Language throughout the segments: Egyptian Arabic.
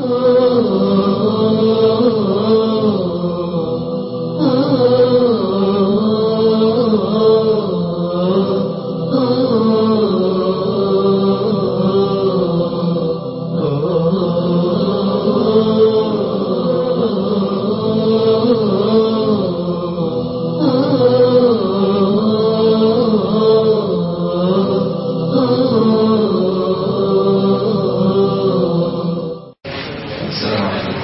السلام عليكم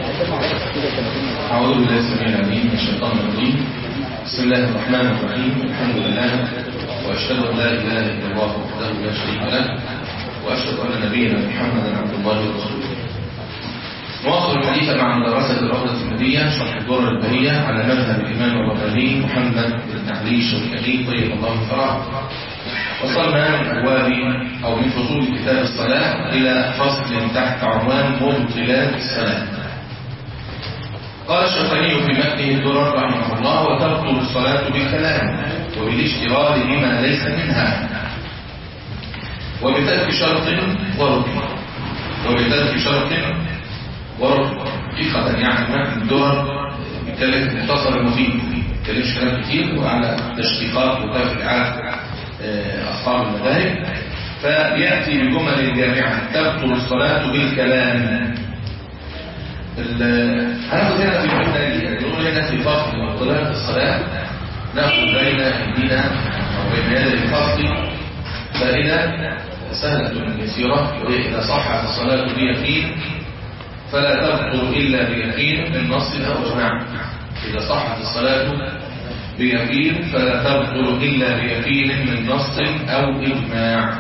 أعوذ بالله السميع العليم من الشيطان الرجيم بسم الله الرحمن الرحيم الحمد لله وأشهد أن لا إله إلا الله وحده لا شريك له وأشهد أن نبينا محمدا عبد الله ورسوله نواصل الحديث مع مدرسة الرغدة السندية شرح الدور البهية على مذهب الإمام الرباني محمد بن علي الشوكاني طيب الله ثراه وصلنا من أبواب أو من فصول كتاب الصلاة إلى فصل تحت عنوان مبطلات الصلاة قال الشيخاني في متنه الدرر رحمه الله وتبطل الصلاة بالكلام وبالاشتغال بما ليس منها وبترك شرط وركن وبترك شرط وركن حقيقة يعني متن الدرر بيتكلم مختصر المفيد ما بيتكلمش كلام كتير وعلى تشقيقات وتفريعات أصحاب المذاهب فيأتي بجمل جامعة تبطل الصلاة بالكلام هناخد هنا في الجملة نقول هنا في فصل مبطلات الصلاة نأخذ بين أيدينا أو بين يدي الفصل فائدة سهلة يسيرة وهي إذا صحت الصلاة بيقين فلا تبطل إلا بيقين من نص أو إجماع إذا صحت الصلاة بيقين فلا تبطل إلا بيقين من نص أو إجماع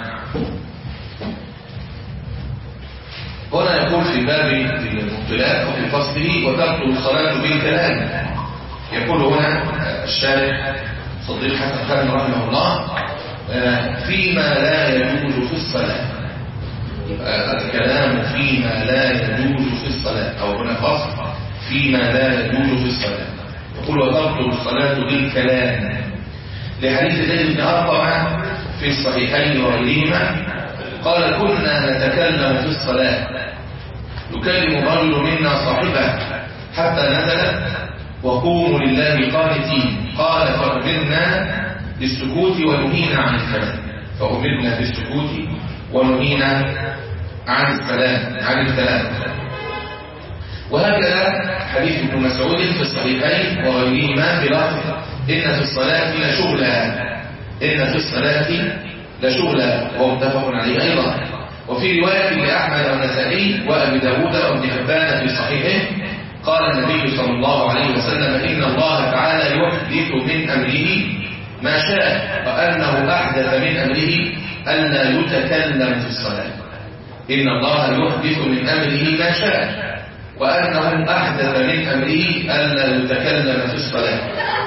هنا يقول في باب المبطلات وفي فصله وتبطل الصلاة بالكلام يقول هنا الشارح صديق حسن خالد رحمه الله فيما لا يجوز في الصلاة الكلام فيما لا يجوز في الصلاة أو هنا فصل فيما لا يجوز في الصلاة يقول وتبطل الصلاة بالكلام لحديث زيد بن أرقم في الصحيحين وغيرهما قال كنا نتكلم في الصلاة يكلم رجل منا صاحبه حتى نزلت وقوموا لله قانتين قال فأمرنا بالسكوت ونهينا عن الكلام فأمرنا بالسكوت ونهينا عن الكلام عن الكلام وهكذا حديث ابن مسعود في الصحيحين وغيرهما بلفظ إن في الصلاة لشغلا إن في الصلاة لشغلا وهو متفق عليه أيضا وفي رواية لأحمد والنسائي وأبي داود وابن حبان في صحيحه قال النبي صلى الله عليه وسلم إن الله تعالى يحدث من أمره ما شاء وأنه أحدث من أمره ألا يتكلم في الصلاة إن الله يحدث من أمره ما شاء وأنه أحدث من أمره ألا يتكلم في الصلاة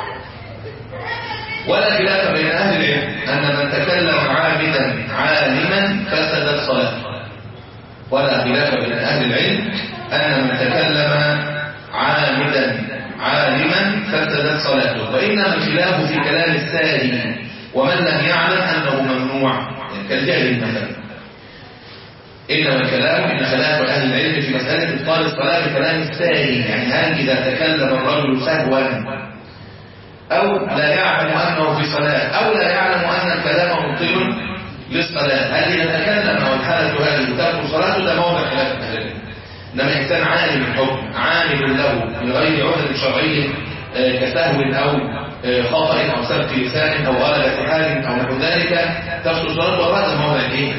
ولا خلاف بين أهل العلم أن من تكلم عامدا عالما فسدت صلاته ولا خلاف بين أهل العلم أن من تكلم عامدا عالما فسدت صلاته وإنما الخلاف في كلام السائل ومن لم يعلم أنه ممنوع يعني كالجاهل مثلا إنما الكلام إن خلاف أهل العلم في مسألة إبطال الصلاة بكلام السائل يعني هل إذا تكلم الرجل سهوا أو لا يعلم أنه في صلاة أو لا يعلم أن الكلام مبطل للصلاة هل إذا تكلم والحالة هذه تبطل صلاته ده موضع خلاف أهل العلم إنما إنسان عالم الحكم عامل له بغير عذر شرعي كسهو أو خطأ أو سبق لسان أو غلبة حال أو نحو ذلك تبطل صلاته وهذا موضع إيه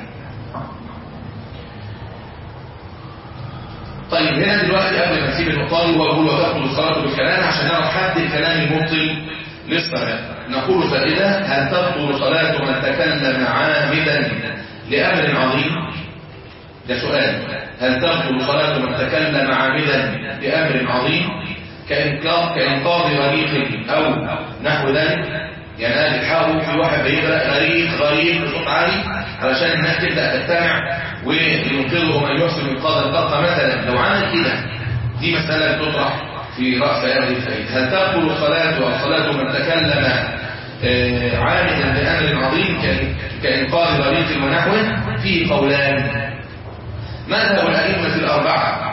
طيب هنا دلوقتي قبل ما نسيب النقطة هو يقول وتبطل الصلاة بالكلام عشان نعرف حد الكلام المبطل للصلاة نقول فإذا هل تبطل صلاة من تكلم عامدا لأمر عظيم ده سؤال هل تبطل صلاة من تكلم عامدا لأمر عظيم كإنقاذ غريق أو نحو ذلك يعني أنا بتحاول في واحد بيغرق غريق غريق بصوت عالي علشان الناس تبدأ تستمع وينقذه من يحسن إنقاذ الطاقة مثلا لو عمل كده دي مسألة بتطرح في رأس أهل الفايد هل تبطل الصلاة والصلاة من تكلم عامدا بأمر عظيم كإنقاذ غريق ونحوه فيه قولان مذهب الأئمة الأربعة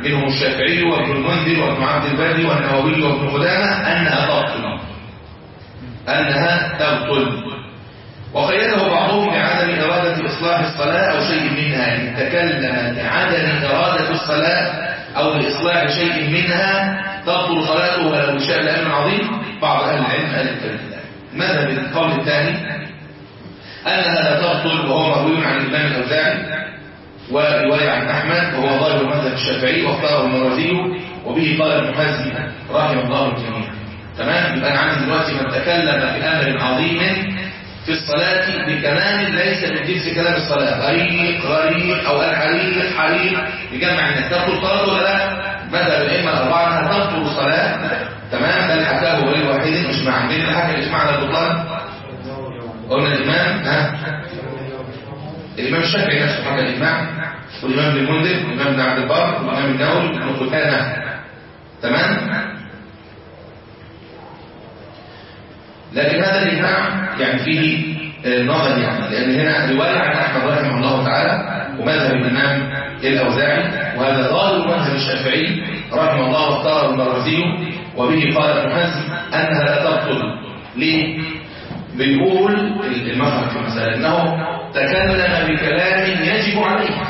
منهم الشافعي وابن المنذر وابن عبد البر والنووي وابن قدامة أنها تبطل أنها تبطل وقيده بعضهم لعدم إرادة إصلاح الصلاة أو شيء منها يعني تكلم لعدم إرادة الصلاة أو لإصلاح شيء منها تبطل صلاته ولو شاء الأمر عظيم بعض أهل العلم قال الكلام ماذا بالقول الثاني أنها لا تبطل وهو مروي عن الإمام الأوزاعي ورواية عن أحمد وهو ظاهر مذهب الشافعي واختاره المرازي وبه قال ابن حزم رحمه الله الجميع تمام يبقى أنا عندي دلوقتي من تكلم بأمر عظيم في الصلاة بكلام ليس من جنس كلام الصلاة غريق غريق أو الحريق حريق يجمع أن تبطل صلاة ولا لا مذهب الأئمة الأربعة أنها تبطل الصلاة تمام بل حكاه غير واحد مش مع مين اللي حكى الإجماع على البطلان قلنا الإمام ها الإمام الشافعي نفسه حكى الإجماع والإمام ابن المنذر والإمام ابن عبد البر والإمام النووي وابن قتادة تمام لكن هذا الإجماع يعني فيه نظر يعني لأن هنا رواية عن أحمد رحمه الله تعالى ومذهب الإمام الأوزاعي وهذا ظاهر مذهب الشافعي رحمه الله واختاره المروزي وبه قال ابن حزم أنها لا تبطل ليه؟ بيقول المفهوم في المسألة أنه تكلم بكلام يجب عليه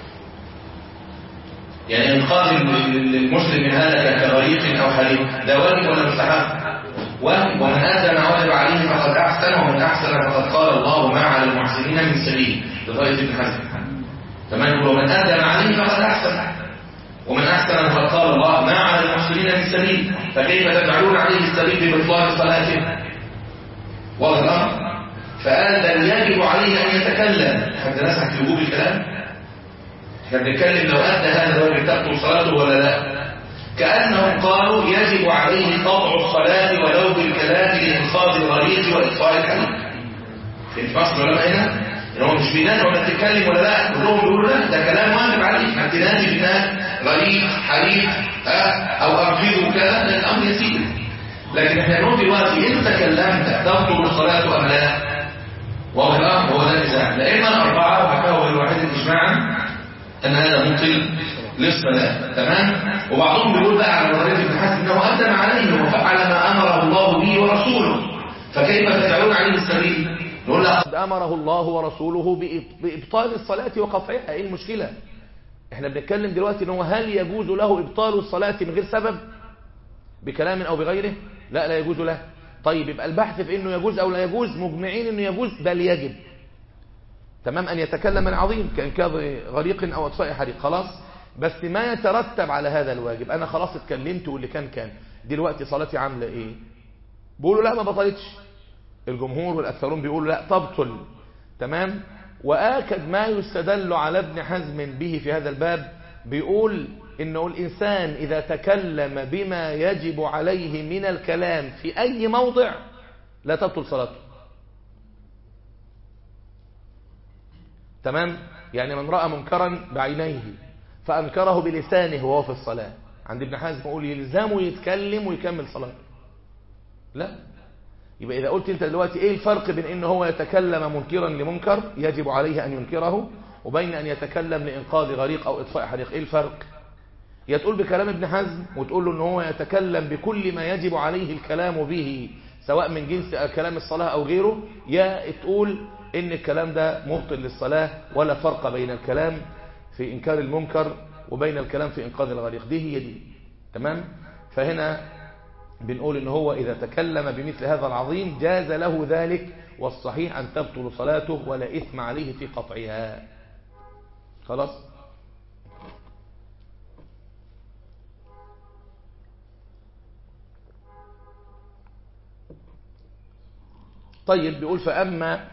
يعني انقاذ المسلم من هذا كغريق أو حريق ده واجب ولا مستحب؟ واجب ومن أتى ما وجب عليه فقد أحسن ومن أحسن فقد قال الله ما على المحسنين من سبيل لغاية ابن حزم تمام يقول ومن أتى ما عليه فقد أحسن ومن أحسن فقد قال الله ما على المحسنين من سبيل فكيف تجعلون عليه السبيل ببطلان صلاته واضح الأمر فقال بل يجب عليه أن يتكلم حتى نسمع في وجوب الكلام احنا بنتكلم لو أدى هذا الرجل تبطل صلاته ولا لا كأنهم قالوا يجب عليه قطع الصلاة ولو بالكلام لإنقاذ الغريق وإطفاء الحديث فهمت مصر ولا هنا؟ إن هو مش بينادي ولا بتتكلم ولا لا كلهم بيقولوا لا ده كلام واجب عليك ما تنادي بالناس غريق حريق أو أرجل وكذا ده الأمر يسير لكن احنا نقول دلوقتي إن تكلمت تبطل الصلاة أم لا؟ واضح الأمر هو ده النزاع لإما الأربعة وحكاوا الواحد إجماعا أن هذا مبطل للصلاة تمام وبعضهم بيقول بقى على نظريه ابن حزم انه ادم عليه وفعل ما امره الله به ورسوله فكيف تدعون عليه السبيل نقول لا قد امره الله ورسوله بابطال الصلاه وقطعها ايه المشكله احنا بنتكلم دلوقتي ان هو هل يجوز له ابطال الصلاه من غير سبب بكلام او بغيره لا لا يجوز له طيب يبقى البحث في انه يجوز او لا يجوز مجمعين انه يجوز بل يجب تمام ان يتكلم العظيم كانقاذ غريق او اطفاء حريق خلاص بس ما يترتب على هذا الواجب انا خلاص اتكلمت واللي كان كان دلوقتي صلاتي عامله ايه بيقولوا لا ما بطلتش الجمهور والاكثرون بيقولوا لا تبطل تمام واكد ما يستدل على ابن حزم به في هذا الباب بيقول انه الانسان اذا تكلم بما يجب عليه من الكلام في اي موضع لا تبطل صلاته تمام يعني من راى منكرا بعينيه فأنكره بلسانه وهو في الصلاة عند ابن حزم يقول يلزمه يتكلم ويكمل صلاته لا يبقى إذا قلت أنت دلوقتي إيه الفرق بين إن هو يتكلم منكرا لمنكر يجب عليه أن ينكره وبين أن يتكلم لإنقاذ غريق أو إطفاء حريق إيه الفرق يا تقول بكلام ابن حزم وتقول له ان هو يتكلم بكل ما يجب عليه الكلام به سواء من جنس كلام الصلاة أو غيره يا تقول إن الكلام ده مبطل للصلاة ولا فرق بين الكلام في إنكار المنكر وبين الكلام في إنقاذ الغريق دي هي دي تمام فهنا بنقول إن هو إذا تكلم بمثل هذا العظيم جاز له ذلك والصحيح أن تبطل صلاته ولا إثم عليه في قطعها خلاص طيب بيقول فأما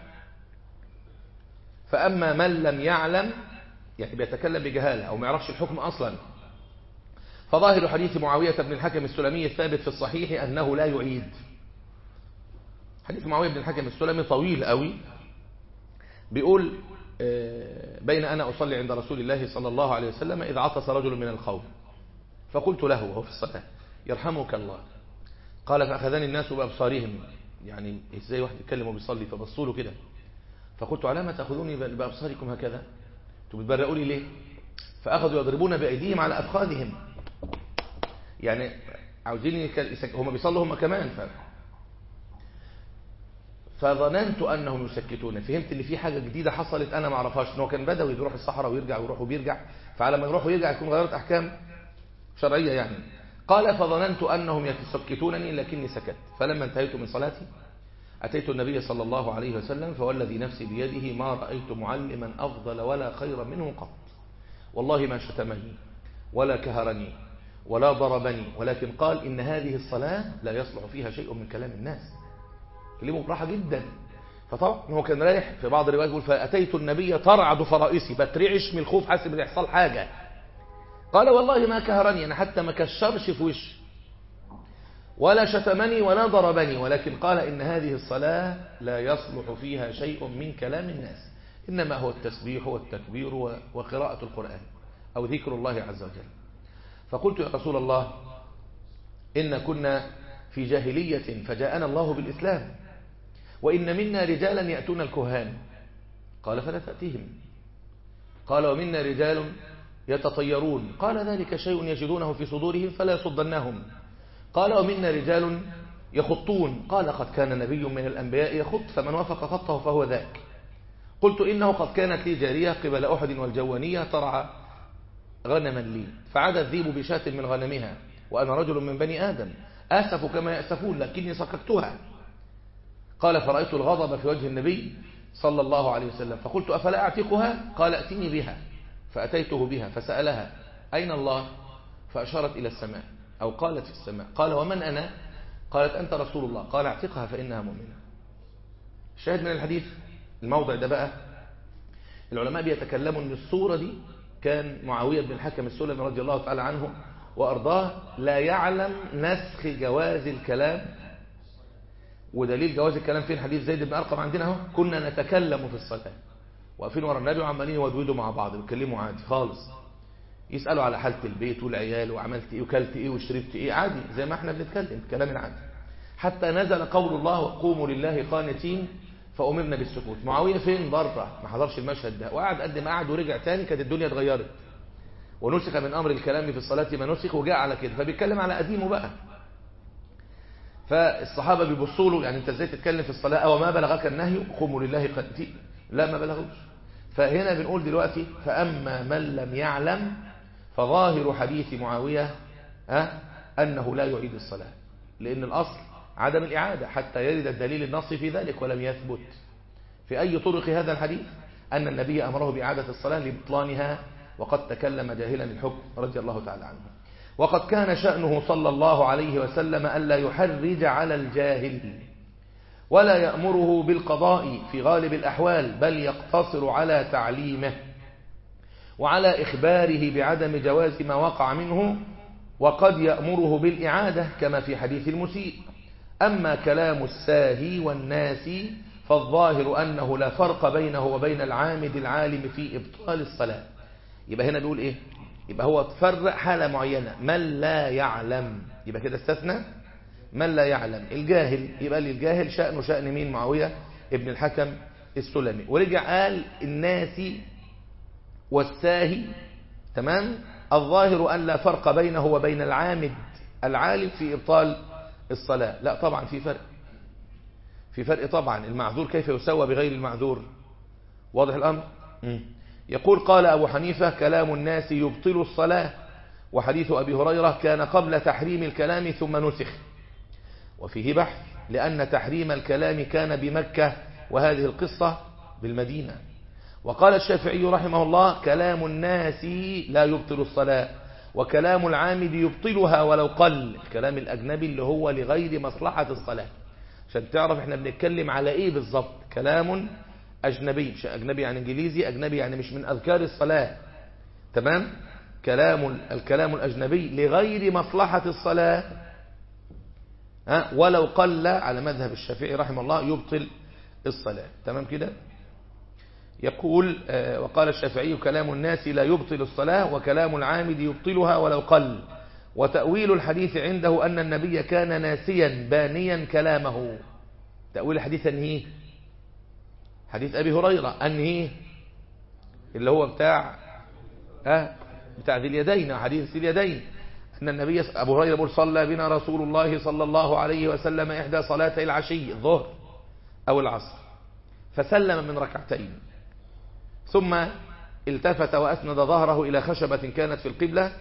فأما من لم يعلم يعني بيتكلم بجهالة أو ما يعرفش الحكم أصلا فظاهر حديث معاوية بن الحكم السلمي الثابت في الصحيح أنه لا يعيد حديث معاوية بن الحكم السلمي طويل قوي بيقول بين أنا أصلي عند رسول الله صلى الله عليه وسلم إذ عطس رجل من القوم فقلت له وهو في الصلاة يرحمك الله قال فأخذني الناس بأبصارهم يعني ازاي واحد يتكلم وبيصلي فبصوا له كده فقلت على ما تأخذوني بأبصاركم هكذا انتوا بتبرئوا لي ليه فأخذوا يضربون بأيديهم على أفخاذهم يعني عاوزين هم بيصلوا هم كمان ف... فظننت أنهم يسكتون فهمت ان في حاجة جديدة حصلت أنا ما اعرفهاش ان هو كان بدوي بيروح الصحراء ويرجع ويروح وبيرجع فعلى ما يروح ويرجع يكون غيرت أحكام شرعية يعني قال فظننت أنهم يسكتونني لكني سكت فلما انتهيت من صلاتي أتيت النبي صلى الله عليه وسلم فوالذي نفسي بيده ما رأيت معلما أفضل ولا خير منه قط والله ما شتمني ولا كهرني ولا ضربني ولكن قال إن هذه الصلاة لا يصلح فيها شيء من كلام الناس كلمه براحة جدا فطبعا هو كان رايح في بعض الروايات يقول فأتيت النبي ترعد فرائسي بترعش من الخوف حاسب ان يحصل حاجة قال والله ما كهرني أنا حتى ما كشرش في وشي ولا شتمني ولا ضربني ولكن قال إن هذه الصلاة لا يصلح فيها شيء من كلام الناس إنما هو التسبيح والتكبير وقراءة القرآن أو ذكر الله عز وجل فقلت يا رسول الله إن كنا في جاهلية فجاءنا الله بالإسلام وإن منا رجالا يأتون الكهان قال فلا تأتيهم قال ومنا رجال يتطيرون قال ذلك شيء يجدونه في صدورهم فلا يصدنهم قال ومنا رجال يخطون قال قد كان نبي من الأنبياء يخط فمن وافق خطه فهو ذاك قلت إنه قد كانت لي جارية قبل أحد والجوانية ترعى غنما لي فعاد الذيب بشاة من غنمها وأنا رجل من بني آدم آسف كما يأسفون لكني سككتها قال فرأيت الغضب في وجه النبي صلى الله عليه وسلم فقلت أفلا أعتقها قال أتني بها فأتيته بها فسألها أين الله فأشارت إلى السماء أو قالت في السماء قال ومن أنا قالت أنت رسول الله قال اعتقها فإنها مؤمنة الشاهد من الحديث الموضع ده بقى العلماء بيتكلموا أن الصورة دي كان معاوية بن الحكم السلمي رضي الله تعالى عنه وأرضاه لا يعلم نسخ جواز الكلام ودليل جواز الكلام فين حديث زيد بن أرقم عندنا اهو كنا نتكلم في الصلاة واقفين ورا النبي وعمالين يودودوا مع بعض بيتكلموا عادي خالص يسألوا على حالة البيت والعيال وعملت ايه وكلت ايه وشربت ايه عادي زي ما احنا بنتكلم كلام عادي حتى نزل قول الله وقوموا لله قانتين فأمرنا بالسكوت معاوية فين بره ما حضرش المشهد ده وقعد قد ما قعد ورجع تاني كانت الدنيا اتغيرت ونسخ من أمر الكلام في الصلاة ما نسخ وجاء على كده فبيتكلم على قديمه بقى فالصحابة بيبصوا له يعني انت ازاي تتكلم في الصلاة او ما بلغك النهي قوموا لله قانتين لا ما بلغوش فهنا بنقول دلوقتي فأما من لم يعلم فظاهر حديث معاوية ها أنه لا يعيد الصلاة لأن الأصل عدم الإعادة حتى يرد الدليل النص في ذلك ولم يثبت في أي طرق هذا الحديث أن النبي أمره بإعادة الصلاة لبطلانها وقد تكلم جاهلا الحكم رضي الله تعالى عنه وقد كان شأنه صلى الله عليه وسلم ألا يحرج على الجاهل ولا يأمره بالقضاء في غالب الأحوال بل يقتصر على تعليمه وعلى إخباره بعدم جواز ما وقع منه وقد يأمره بالإعادة كما في حديث المسيء أما كلام الساهي والناس فالظاهر أنه لا فرق بينه وبين العامد العالم في إبطال الصلاة يبقى هنا بيقول إيه يبقى هو تفرق حالة معينة من لا يعلم يبقى كده استثنى من لا يعلم الجاهل يبقى للجاهل شأنه شأن مين معاوية ابن الحكم السلمي ورجع قال الناس والساهي تمام الظاهر أن لا فرق بينه وبين العامد العالم في إبطال الصلاة لا طبعا في فرق في فرق طبعا المعذور كيف يسوى بغير المعذور واضح الأمر م. يقول قال أبو حنيفة كلام الناس يبطل الصلاة وحديث أبي هريرة كان قبل تحريم الكلام ثم نسخ وفيه بحث لأن تحريم الكلام كان بمكة وهذه القصة بالمدينة وقال الشافعي رحمه الله كلام الناس لا يبطل الصلاة وكلام العامد يبطلها ولو قل الكلام الأجنبي اللي هو لغير مصلحة الصلاة عشان تعرف احنا بنتكلم على ايه بالظبط كلام أجنبي مش أجنبي يعني إنجليزي أجنبي يعني مش من أذكار الصلاة تمام كلام الكلام الأجنبي لغير مصلحة الصلاة ها ولو قل على مذهب الشافعي رحمه الله يبطل الصلاة تمام كده يقول وقال الشافعي كلام الناس لا يبطل الصلاة وكلام العامد يبطلها ولو قل وتأويل الحديث عنده أن النبي كان ناسيا بانيا كلامه تأويل الحديث أنهيه حديث أبي هريرة أنهيه اللي هو بتاع أه بتاع ذي اليدين حديث ذي اليدين أن النبي أبو هريرة يقول صلى بنا رسول الله صلى الله عليه وسلم إحدى صلاتي العشي الظهر أو العصر فسلم من ركعتين ثم التفت وأسند ظهره إلى خشبة كانت في القبلة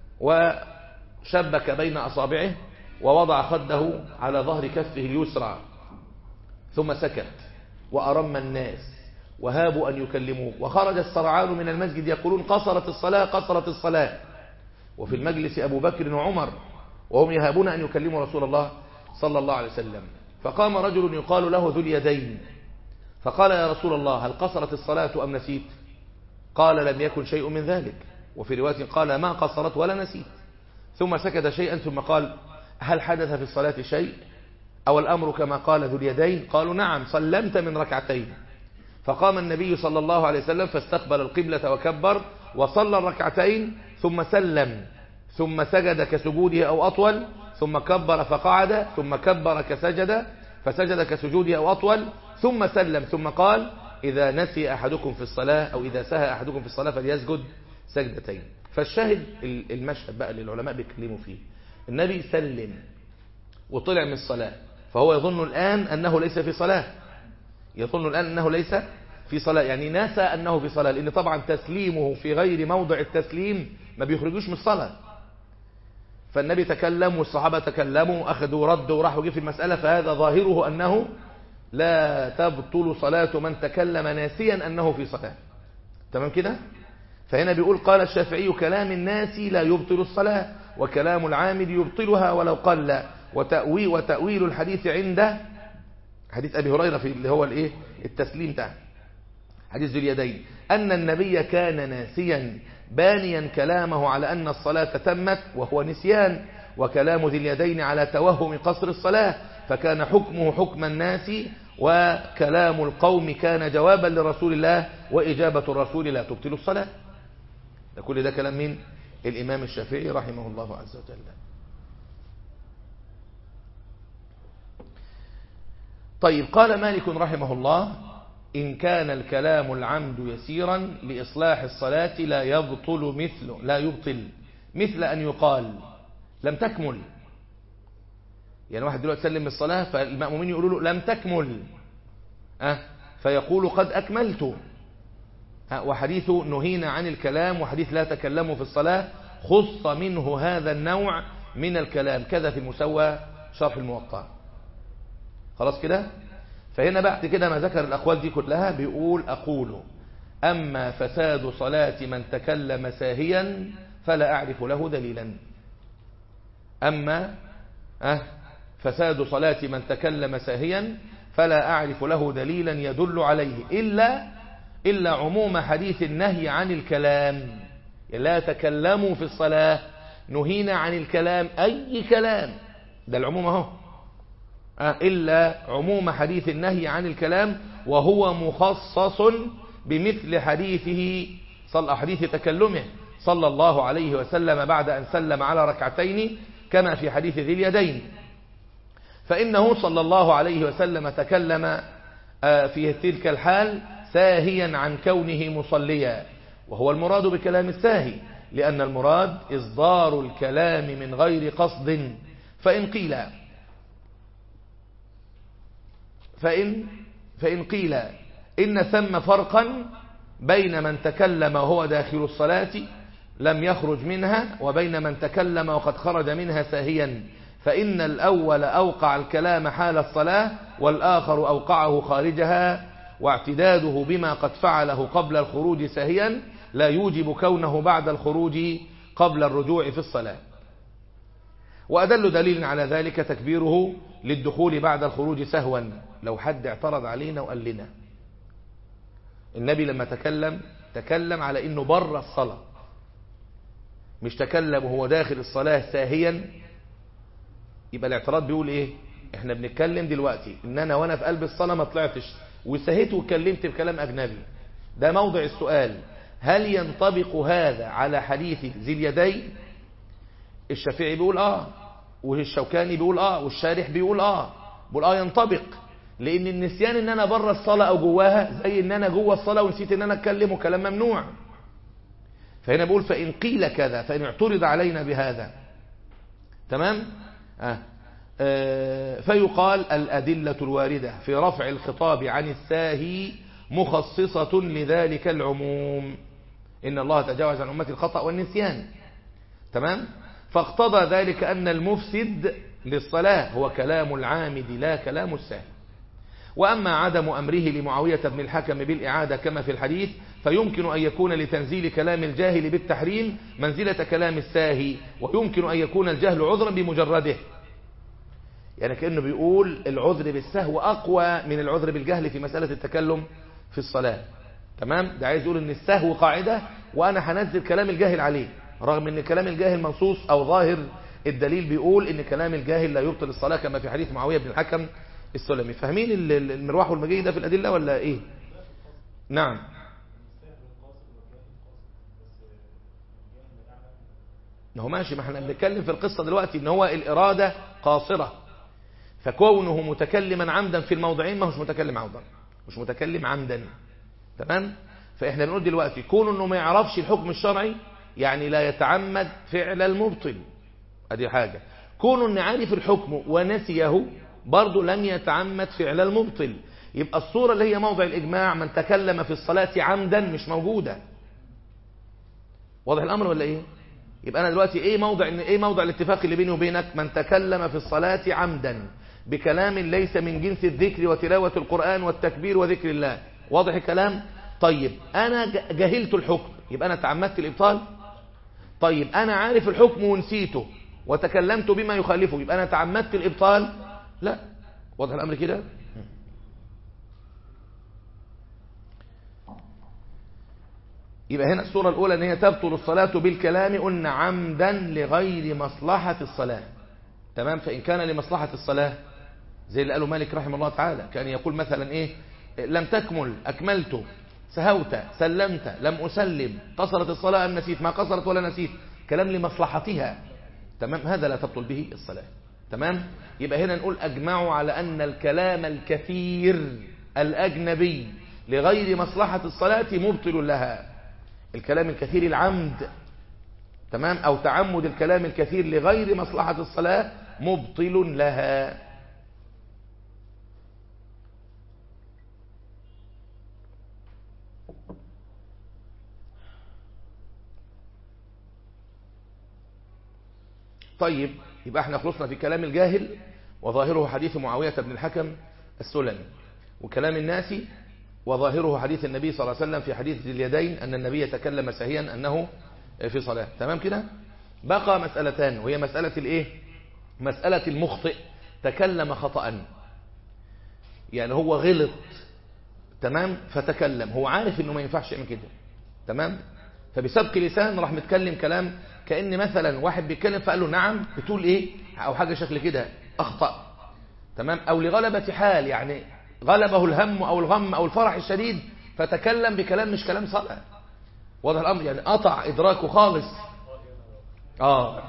وشبك بين أصابعه ووضع خده على ظهر كفه اليسرى ثم سكت وأرم الناس وهابوا أن يكلموه وخرج السرعان من المسجد يقولون قصرت الصلاة قصرت الصلاة وفي المجلس أبو بكر وعمر وهم يهابون أن يكلموا رسول الله صلى الله عليه وسلم فقام رجل يقال له ذو اليدين فقال يا رسول الله هل قصرت الصلاة أم نسيت قال لم يكن شيء من ذلك وفي رواية قال ما قصرت ولا نسيت ثم سكت شيئا ثم قال هل حدث في الصلاة شيء أو الأمر كما قال ذو اليدين قالوا نعم سلمت من ركعتين فقام النبي صلى الله عليه وسلم فاستقبل القبلة وكبر وصلى الركعتين ثم سلم ثم سجد كسجوده أو أطول ثم كبر فقعد ثم كبر كسجد فسجد كسجوده أو أطول ثم سلم ثم قال إذا نسي أحدكم في الصلاة أو إذا سهى أحدكم في الصلاة فليسجد سجدتين فالشاهد المشهد بقى اللي العلماء بيتكلموا فيه النبي سلم وطلع من الصلاة فهو يظن الآن أنه ليس في صلاة يظن الآن أنه ليس في صلاة يعني ناسى أنه في صلاة لأن طبعا تسليمه في غير موضع التسليم ما بيخرجوش من الصلاة فالنبي تكلم والصحابة تكلموا أخذوا ردوا وراحوا جه في المسألة فهذا ظاهره أنه لا تبطل صلاة من تكلم ناسيا أنه في صلاة تمام كده فهنا بيقول قال الشافعي كلام الناس لا يبطل الصلاة وكلام العامل يبطلها ولو قل وتأويل, وتأويل الحديث عند حديث أبي هريرة في اللي هو الايه التسليم ده حديث ذي اليدين أن النبي كان ناسيا بانيا كلامه على أن الصلاة تمت وهو نسيان وكلام ذي اليدين على توهم قصر الصلاة فكان حكمه حكم الناس وكلام القوم كان جوابا لرسول الله وإجابة الرسول لا تبطل الصلاة ده كل ده كلام مين الإمام الشافعي رحمه الله عز وجل طيب قال مالك رحمه الله إن كان الكلام العمد يسيرا لإصلاح الصلاة لا يبطل مثله لا يبطل مثل أن يقال لم تكمل يعني واحد دلوقتي سلم الصلاة فالمأمومين يقولوا له لم تكمل أه فيقول قد أكملت أه وحديث نهينا عن الكلام وحديث لا تكلموا في الصلاة خص منه هذا النوع من الكلام كذا في مسوى شرح الموطأ خلاص كده فهنا بعد كده ما ذكر الأقوال دي كلها بيقول أقول أما فساد صلاة من تكلم ساهيا فلا أعرف له دليلا أما أه فساد صلاة من تكلم ساهيا فلا أعرف له دليلا يدل عليه إلا إلا عموم حديث النهي عن الكلام لا تكلموا في الصلاة نهينا عن الكلام أي كلام ده العموم اهو إلا عموم حديث النهي عن الكلام وهو مخصص بمثل حديثه صلى حديث تكلمه صلى الله عليه وسلم بعد أن سلم على ركعتين كما في حديث ذي اليدين فإنه صلى الله عليه وسلم تكلم في تلك الحال ساهيا عن كونه مصليا وهو المراد بكلام الساهي لأن المراد إصدار الكلام من غير قصد فإن قيل فإن, فإن قيل إن ثم فرقا بين من تكلم وهو داخل الصلاة لم يخرج منها وبين من تكلم وقد خرج منها ساهيا فإن الأول أوقع الكلام حال الصلاة والآخر أوقعه خارجها واعتداده بما قد فعله قبل الخروج ساهيا لا يوجب كونه بعد الخروج قبل الرجوع في الصلاة وأدل دليل على ذلك تكبيره للدخول بعد الخروج سهوا لو حد اعترض علينا وقال لنا النبي لما تكلم تكلم على انه بره الصلاة مش تكلم وهو داخل الصلاة ساهيا يبقى الاعتراض بيقول ايه احنا بنتكلم دلوقتي ان انا وانا في قلب الصلاة ما طلعتش وسهيت واتكلمت بكلام اجنبي ده موضع السؤال هل ينطبق هذا على حديث ذي اليدين الشافعي بيقول اه والشوكاني بيقول اه والشارح بيقول اه بيقول اه ينطبق لان النسيان ان انا بره الصلاة او جواها زي ان انا جوه الصلاة ونسيت ان انا اتكلم وكلام ممنوع فهنا بقول فإن قيل كذا فإن اعترض علينا بهذا تمام آه. آه فيقال الأدلة الواردة في رفع الخطاب عن الساهي مخصصة لذلك العموم إن الله تجاوز عن أمة الخطأ والنسيان تمام فاقتضى ذلك أن المفسد للصلاة هو كلام العامد لا كلام الساهي وأما عدم أمره لمعاوية بن الحكم بالإعادة كما في الحديث فيمكن أن يكون لتنزيل كلام الجاهل بالتحريم منزلة كلام الساهي ويمكن أن يكون الجهل عذرا بمجرده يعني كأنه بيقول العذر بالسهو أقوى من العذر بالجهل في مسألة التكلم في الصلاة تمام ده عايز يقول ان السهو قاعدة وانا هنزل كلام الجاهل عليه رغم ان كلام الجاهل منصوص او ظاهر الدليل بيقول ان كلام الجاهل لا يبطل الصلاة كما في حديث معاوية بن الحكم السلمي فاهمين المروح والمجيء ده في الأدلة ولا ايه نعم ما هو ماشي ما احنا بنتكلم في القصة دلوقتي ان هو الإرادة قاصرة فكونه متكلما عمدا في الموضعين ما هوش متكلم عمدا مش متكلم عمدا تمام فاحنا بنقول دلوقتي كونه انه ما يعرفش الحكم الشرعي يعني لا يتعمد فعل المبطل ادي حاجة كونه انه عارف الحكم ونسيه برضه لم يتعمد فعل المبطل يبقى الصورة اللي هي موضع الإجماع من تكلم في الصلاة عمدا مش موجودة واضح الأمر ولا إيه يبقى أنا دلوقتي إيه موضع إيه موضع الاتفاق اللي بيني وبينك من تكلم في الصلاة عمدا بكلام ليس من جنس الذكر وتلاوة القرآن والتكبير وذكر الله واضح الكلام طيب أنا جهلت الحكم يبقى أنا تعمدت الإبطال طيب أنا عارف الحكم ونسيته وتكلمت بما يخالفه يبقى أنا تعمدت الإبطال لا واضح الأمر كده يبقى هنا الصورة الأولى أن هي تبطل الصلاة بالكلام قلنا عمدا لغير مصلحة الصلاة تمام فإن كان لمصلحة الصلاة زي اللي قاله مالك رحمه الله تعالى كان يقول مثلا إيه لم تكمل أكملت سهوت سلمت لم أسلم قصرت الصلاة أم نسيت ما قصرت ولا نسيت كلام لمصلحتها تمام هذا لا تبطل به الصلاة تمام يبقى هنا نقول أجمعوا على أن الكلام الكثير الأجنبي لغير مصلحة الصلاة مبطل لها الكلام الكثير العمد تمام أو تعمد الكلام الكثير لغير مصلحة الصلاة مبطل لها طيب يبقى احنا خلصنا في كلام الجاهل وظاهره حديث معاوية بن الحكم السلمي وكلام الناس وظاهره حديث النبي صلى الله عليه وسلم في حديث ذي اليدين أن النبي تكلم سهيا أنه في صلاة تمام كده بقى مسألتان وهي مسألة الايه مسألة المخطئ تكلم خطأ يعني هو غلط تمام فتكلم هو عارف انه ما ينفعش يعمل كده تمام فبسبق لسان راح متكلم كلام كأن مثلا واحد بيتكلم فقال له نعم بتقول ايه او حاجة شكل كده اخطأ تمام او لغلبة حال يعني غلبه الهم او الغم او الفرح الشديد فتكلم بكلام مش كلام صلاة واضح الامر يعني قطع ادراكه خالص اه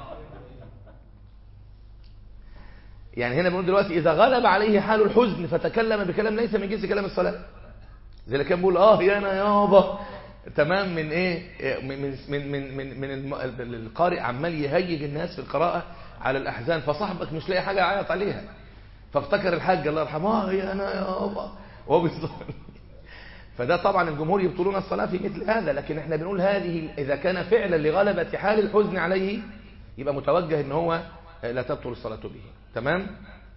يعني هنا بنقول دلوقتي اذا غلب عليه حال الحزن فتكلم بكلام ليس من جنس كلام الصلاة زي اللي كان بيقول اه يا انا يابا تمام من ايه من من من من, من القارئ عمال يهيج الناس في القراءة على الاحزان فصاحبك مش لاقي حاجة يعيط عليها فافتكر الحاج الله يرحمه يا انا يابا وهو بيصلي فده طبعا الجمهور يبطلون الصلاة في مثل هذا لكن احنا بنقول هذه إذا كان فعلا لغلبة حال الحزن عليه يبقى متوجه ان هو لا تبطل الصلاة به تمام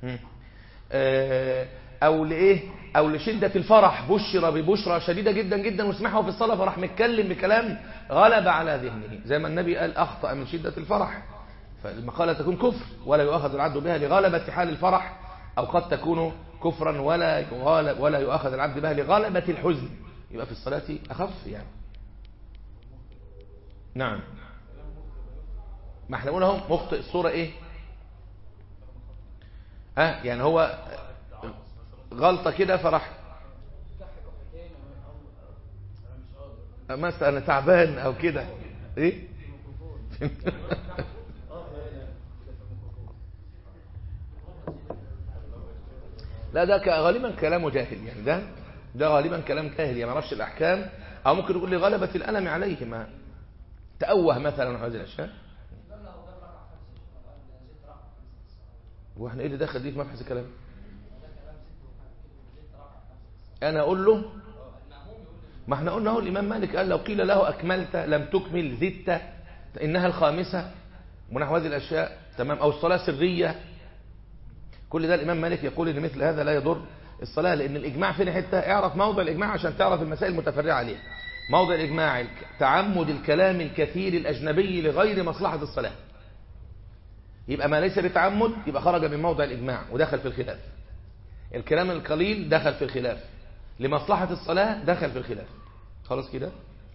او لايه او لشدة الفرح بشر ببشرى شديدة جدا جدا وسمعه في الصلاة فراح متكلم بكلام غلب على ذهنه زي ما النبي قال اخطأ من شدة الفرح فالمقالة تكون كفر ولا يؤخذ العبد بها لغلبة حال الفرح او قد تكون كفرا ولا يغالب ولا يؤخذ العبد بها لغلبة الحزن يبقى في الصلاة أخف يعني نعم ما احنا قلنا اهو مخطئ الصورة ايه ها يعني هو غلطة كده فرح مثلا انا تعبان او كده ايه لا ده غالبا كلامه جاهل يعني ده ده غالبا كلام جاهل يعني ما يعرفش الاحكام او ممكن يقول لي غلبة الالم عليه ما تأوه مثلا عن هذه الأشياء واحنا ايه اللي دخل دي في مبحث الكلام انا اقول له ما احنا قلنا اهو الامام مالك قال لو قيل له اكملت لم تكمل زدت انها الخامسه ونحو هذه الاشياء تمام او الصلاه سريه كل ده الامام مالك يقول ان مثل هذا لا يضر الصلاه لان الاجماع فين حته اعرف موضع الاجماع عشان تعرف المسائل المتفرعه عليها موضع الاجماع تعمد الكلام الكثير الاجنبي لغير مصلحه الصلاه يبقى ما ليس بتعمد يبقى خرج من موضع الإجماع ودخل في الخلاف الكلام القليل دخل في الخلاف لمصلحة الصلاة دخل في الخلاف خلاص كده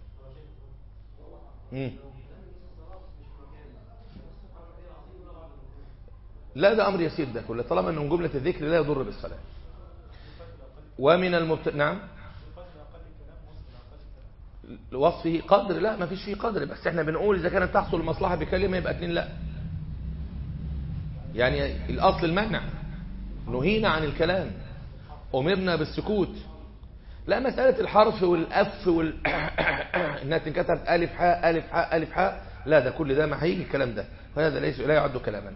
مم. لا ده أمر يسير ده كله طالما أنه من جملة الذكر لا يضر بالصلاة ومن المبت... نعم وصفه قدر لا ما فيش فيه قدر بس احنا بنقول إذا كانت تحصل المصلحة بكلمة يبقى اتنين لا يعني الأصل المنع نهينا عن الكلام أمرنا بالسكوت لا مسألة الحرف والأف وال إنها تنكتب ألف حاء ألف حاء ألف حاء لا ده كل ده ما هيجي الكلام ده وهذا ليس لا يعد كلاما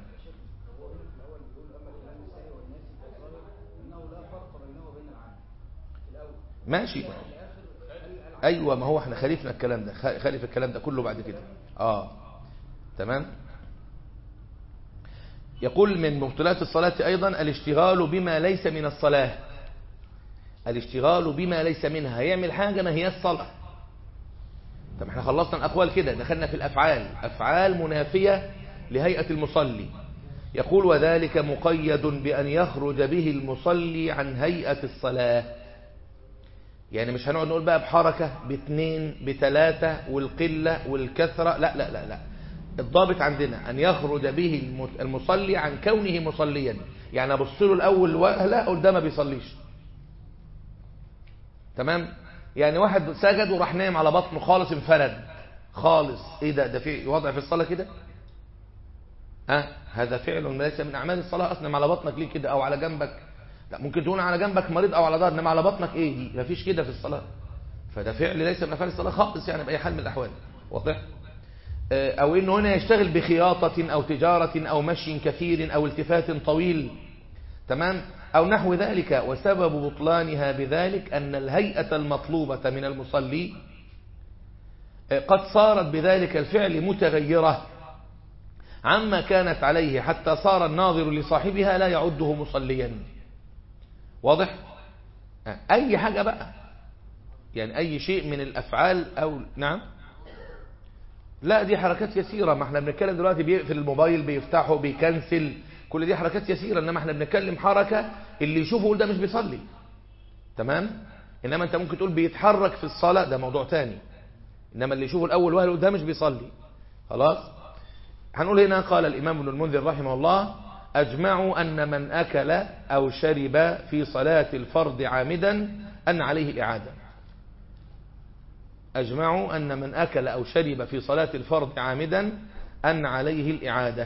ماشي أيوة ما هو احنا خالفنا الكلام ده خالف الكلام ده كله بعد كده آه تمام يقول من مبطلات الصلاة أيضا الاشتغال بما ليس من الصلاة الاشتغال بما ليس منها يعمل حاجة ما هي الصلاة طب احنا خلصنا الأقوال كده دخلنا في الأفعال أفعال منافية لهيئة المصلي يقول وذلك مقيد بأن يخرج به المصلي عن هيئة الصلاة يعني مش هنقعد نقول بقى بحركة باثنين بثلاثة والقلة والكثرة لا لا لا لا الضابط عندنا أن يخرج به المصلي عن كونه مصليا يعني أبص له الأول لا أقول ده ما بيصليش تمام يعني واحد سجد وراح نايم على بطنه خالص انفرد خالص ايه ده ده في وضع في الصلاة كده ها أه؟ هذا فعل ليس من أعمال الصلاة أصلا على بطنك ليه كده أو على جنبك لا ممكن تكون على جنبك مريض أو على ظهر إنما على بطنك إيه دي مفيش كده في الصلاة فده فعل ليس من أفعال الصلاة خالص يعني بأي حال من الأحوال واضح أو إنه هنا يشتغل بخياطة أو تجارة أو مشي كثير أو التفات طويل تمام أو نحو ذلك وسبب بطلانها بذلك أن الهيئة المطلوبة من المصلي قد صارت بذلك الفعل متغيرة عما كانت عليه حتى صار الناظر لصاحبها لا يعده مصليا واضح أي حاجة بقى يعني أي شيء من الأفعال أو نعم لا دي حركات يسيرة ما احنا بنتكلم دلوقتي بيقفل الموبايل بيفتحه بيكنسل كل دي حركات يسيرة انما احنا بنتكلم حركة اللي يشوفه يقول ده مش بيصلي تمام انما انت ممكن تقول بيتحرك في الصلاة ده موضوع تاني انما اللي يشوفه الاول واحد يقول ده مش بيصلي خلاص هنقول هنا قال الامام ابن المنذر رحمه الله اجمعوا ان من اكل او شرب في صلاة الفرض عامدا ان عليه الاعادة أجمعوا أن من أكل أو شرب في صلاة الفرض عامدا أن عليه الإعادة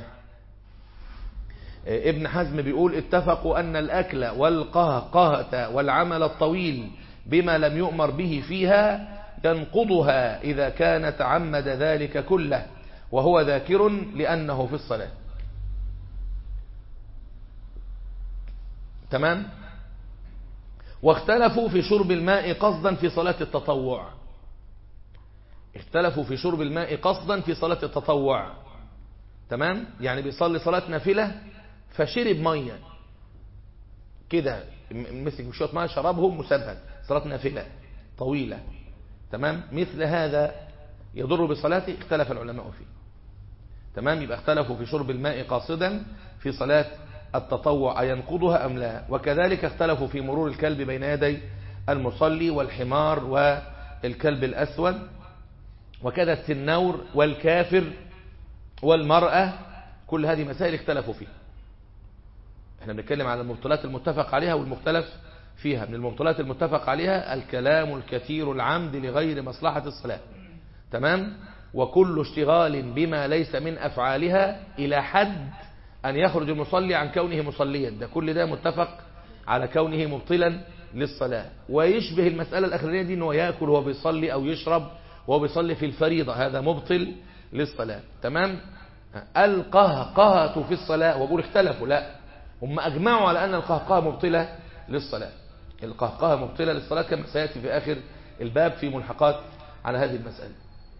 ابن حزم بيقول اتفقوا أن الأكل والقهقهة والعمل الطويل بما لم يؤمر به فيها ينقضها إذا كان تعمد ذلك كله وهو ذاكر لأنه في الصلاة تمام واختلفوا في شرب الماء قصدا في صلاة التطوع اختلفوا في شرب الماء قصدا في صلاة التطوع تمام يعني بيصلي صلاة نافلة فشرب مية كده مسك بشوية مية شربهم مسبب صلاة نافلة طويلة تمام مثل هذا يضر بصلاته اختلف العلماء فيه تمام يبقى اختلفوا في شرب الماء قاصدا في صلاة التطوع أينقضها أم لا وكذلك اختلفوا في مرور الكلب بين يدي المصلي والحمار والكلب الأسود وكذا السنور والكافر والمرأة كل هذه مسائل اختلفوا فيها احنا بنتكلم على المبطلات المتفق عليها والمختلف فيها من المبطلات المتفق عليها الكلام الكثير العمد لغير مصلحة الصلاة تمام وكل اشتغال بما ليس من أفعالها إلى حد أن يخرج المصلي عن كونه مصليا ده كل ده متفق على كونه مبطلا للصلاة ويشبه المسألة الأخرانية دي أنه يأكل وهو بيصلي أو يشرب وهو بيصلي في الفريضة هذا مبطل للصلاة تمام القهقهة في الصلاة وبقول اختلفوا لا هم أجمعوا على أن القهقهة مبطلة للصلاة القهقهة مبطلة للصلاة كما سيأتي في آخر الباب في ملحقات على هذه المسألة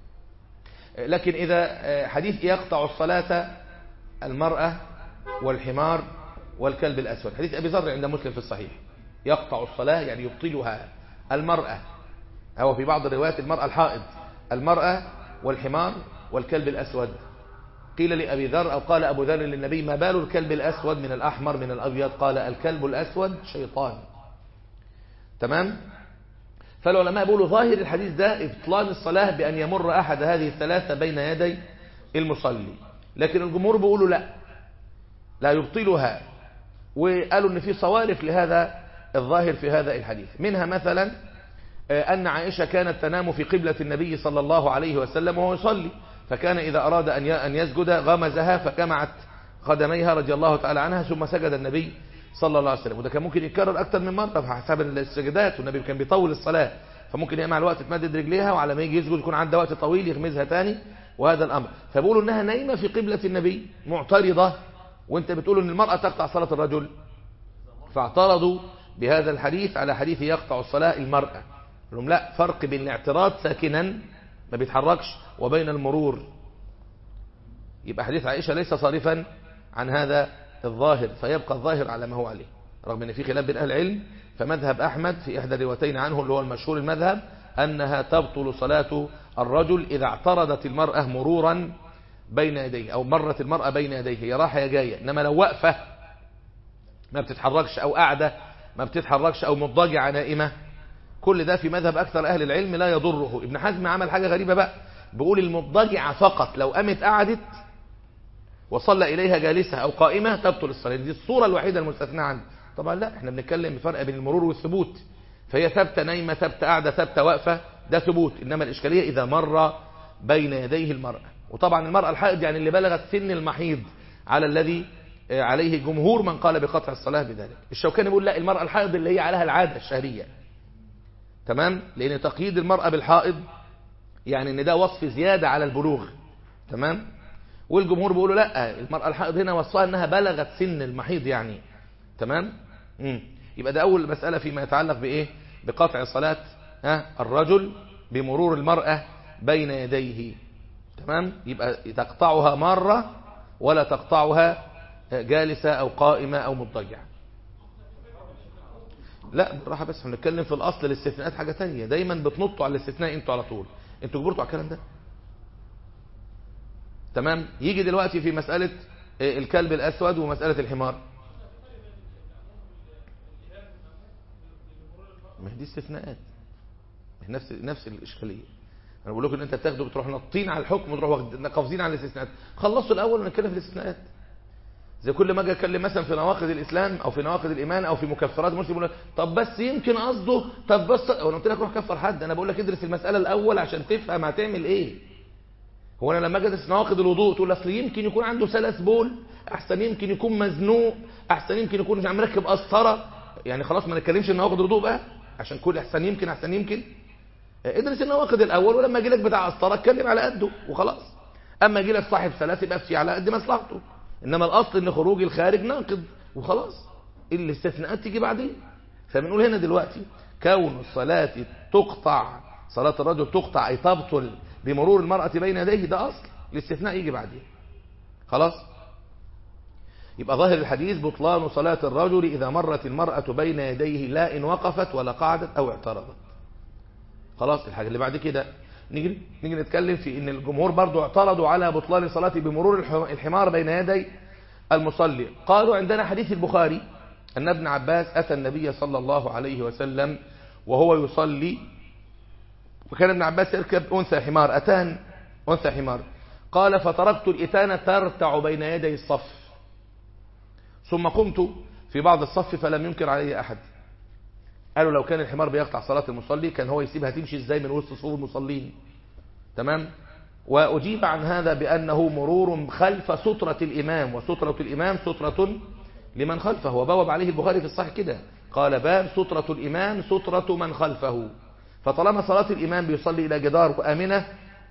لكن إذا حديث يقطع الصلاة المرأة والحمار والكلب الأسود حديث أبي ذر عند مسلم في الصحيح يقطع الصلاة يعني يبطلها المرأة أو في بعض الروايات المرأة الحائض المرأة والحمار والكلب الأسود قيل لأبي ذر أو قال أبو ذر للنبي ما بال الكلب الأسود من الأحمر من الأبيض قال الكلب الأسود شيطان تمام فالعلماء بيقولوا ظاهر الحديث ده ابطلان الصلاة بأن يمر أحد هذه الثلاثة بين يدي المصلي لكن الجمهور بيقولوا لا لا يبطلها وقالوا ان في صوارف لهذا الظاهر في هذا الحديث منها مثلا أن عائشة كانت تنام في قبلة النبي صلى الله عليه وسلم وهو يصلي فكان إذا أراد أن يسجد غمزها فكمعت قدميها رضي الله تعالى عنها ثم سجد النبي صلى الله عليه وسلم وده كان ممكن يتكرر أكتر من مرة حسب السجدات والنبي كان بيطول الصلاة فممكن يا مع الوقت تمدد رجليها وعلى ما يجي يسجد يكون عندها وقت طويل يغمزها تاني وهذا الأمر فبيقولوا إنها نايمة في قبلة النبي معترضة وانت بتقول ان المرأة تقطع صلاة الرجل فاعترضوا بهذا الحديث على حديث يقطع الصلاة المرأة لهم لا فرق بين الاعتراض ساكنا ما بيتحركش وبين المرور يبقى حديث عائشة ليس صارفا عن هذا الظاهر فيبقى الظاهر على ما هو عليه رغم ان في خلاف بين اهل العلم فمذهب احمد في احدى الروايتين عنه اللي هو المشهور المذهب انها تبطل صلاة الرجل اذا اعترضت المرأة مرورا بين يديه او مرت المرأة بين يديه هي راحة يا جاية انما لو واقفة ما بتتحركش او قاعدة ما بتتحركش او مضجعة نائمة كل ده في مذهب اكثر اهل العلم لا يضره ابن حزم عمل حاجة غريبة بقى بيقول المضجعة فقط لو قامت قعدت وصلى اليها جالسة او قائمة تبطل الصلاة دي الصورة الوحيدة المستثناة عنه طبعا لا احنا بنتكلم بفرق بين المرور والثبوت فهي ثابتة نايمة ثابتة قاعدة ثابتة واقفة ده ثبوت انما الاشكالية اذا مر بين يديه المرأة وطبعا المرأة الحائض يعني اللي بلغت سن المحيض على الذي عليه جمهور من قال بقطع الصلاة بذلك الشوكاني بيقول لا المرأة الحائض اللي هي عليها العادة الشهرية تمام لأن تقييد المرأة بالحائض يعني ان ده وصف زيادة على البلوغ تمام والجمهور بيقولوا لا المرأة الحائض هنا وصفها انها بلغت سن المحيض يعني تمام مم. يبقى ده اول مسألة فيما يتعلق بايه بقطع صلاة ها الرجل بمرور المرأة بين يديه تمام يبقى تقطعها مرة ولا تقطعها جالسة او قائمة او مضطجعة لا بالراحة بس هنتكلم في الاصل الاستثناءات حاجة تانية دايما بتنطوا على الاستثناء انتوا على طول انتوا جبرتوا على الكلام ده تمام يجي دلوقتي في مسألة الكلب الاسود ومسألة الحمار ما دي استثناءات نفس نفس الاشكاليه انا بقول لكم ان انت بتاخدوا بتروح نطين على الحكم وتروح قافزين على الاستثناءات خلصوا الاول ونتكلم في الاستثناءات زي كل ما اجي اتكلم مثلا في نواقض الاسلام او في نواقض الايمان او في مكفرات مسلم يقول طب بس يمكن قصده طب بس وانا قلت لك روح كفر حد انا بقول لك ادرس المساله الاول عشان تفهم هتعمل ايه هو انا لما اجي ادرس نواقض الوضوء تقول اصل يمكن يكون عنده سلس بول احسن يمكن يكون مزنوق احسن يمكن يكون مش مركب قسطره يعني خلاص ما نتكلمش ان نواقض الوضوء بقى عشان كل احسن يمكن احسن يمكن ادرس النواقض الاول ولما يجي لك بتاع قسطره اتكلم على قده وخلاص اما يجي لك صاحب ثلاث يبقى في على قد مصلحته انما الاصل ان خروج الخارج ناقض وخلاص الاستثناءات تيجي بعدين فبنقول هنا دلوقتي كون الصلاه تقطع صلاه الرجل تقطع اي تبطل بمرور المراه بين يديه ده اصل الاستثناء يجي بعدين خلاص يبقى ظاهر الحديث بطلان صلاة الرجل إذا مرت المرأة بين يديه لا إن وقفت ولا قعدت أو اعترضت خلاص الحاجة اللي بعد كده نيجي نيجي نتكلم في ان الجمهور برضو اعترضوا على بطلان الصلاة بمرور الحمار بين يدي المصلي قالوا عندنا حديث البخاري أن ابن عباس أتى النبي صلى الله عليه وسلم وهو يصلي وكان ابن عباس يركب أنثى حمار أتان أنثى حمار قال فتركت الإتانة ترتع بين يدي الصف ثم قمت في بعض الصف فلم ينكر علي أحد قالوا لو كان الحمار بيقطع صلاة المصلي كان هو يسيبها تمشي ازاي من وسط صفوف المصلين تمام وأجيب عن هذا بأنه مرور خلف سترة الإمام وسترة الإمام سترة لمن خلفه وبوب عليه البخاري في الصحيح كده قال باب سترة الإمام سترة من خلفه فطالما صلاة الإمام بيصلي إلى جدار وآمنة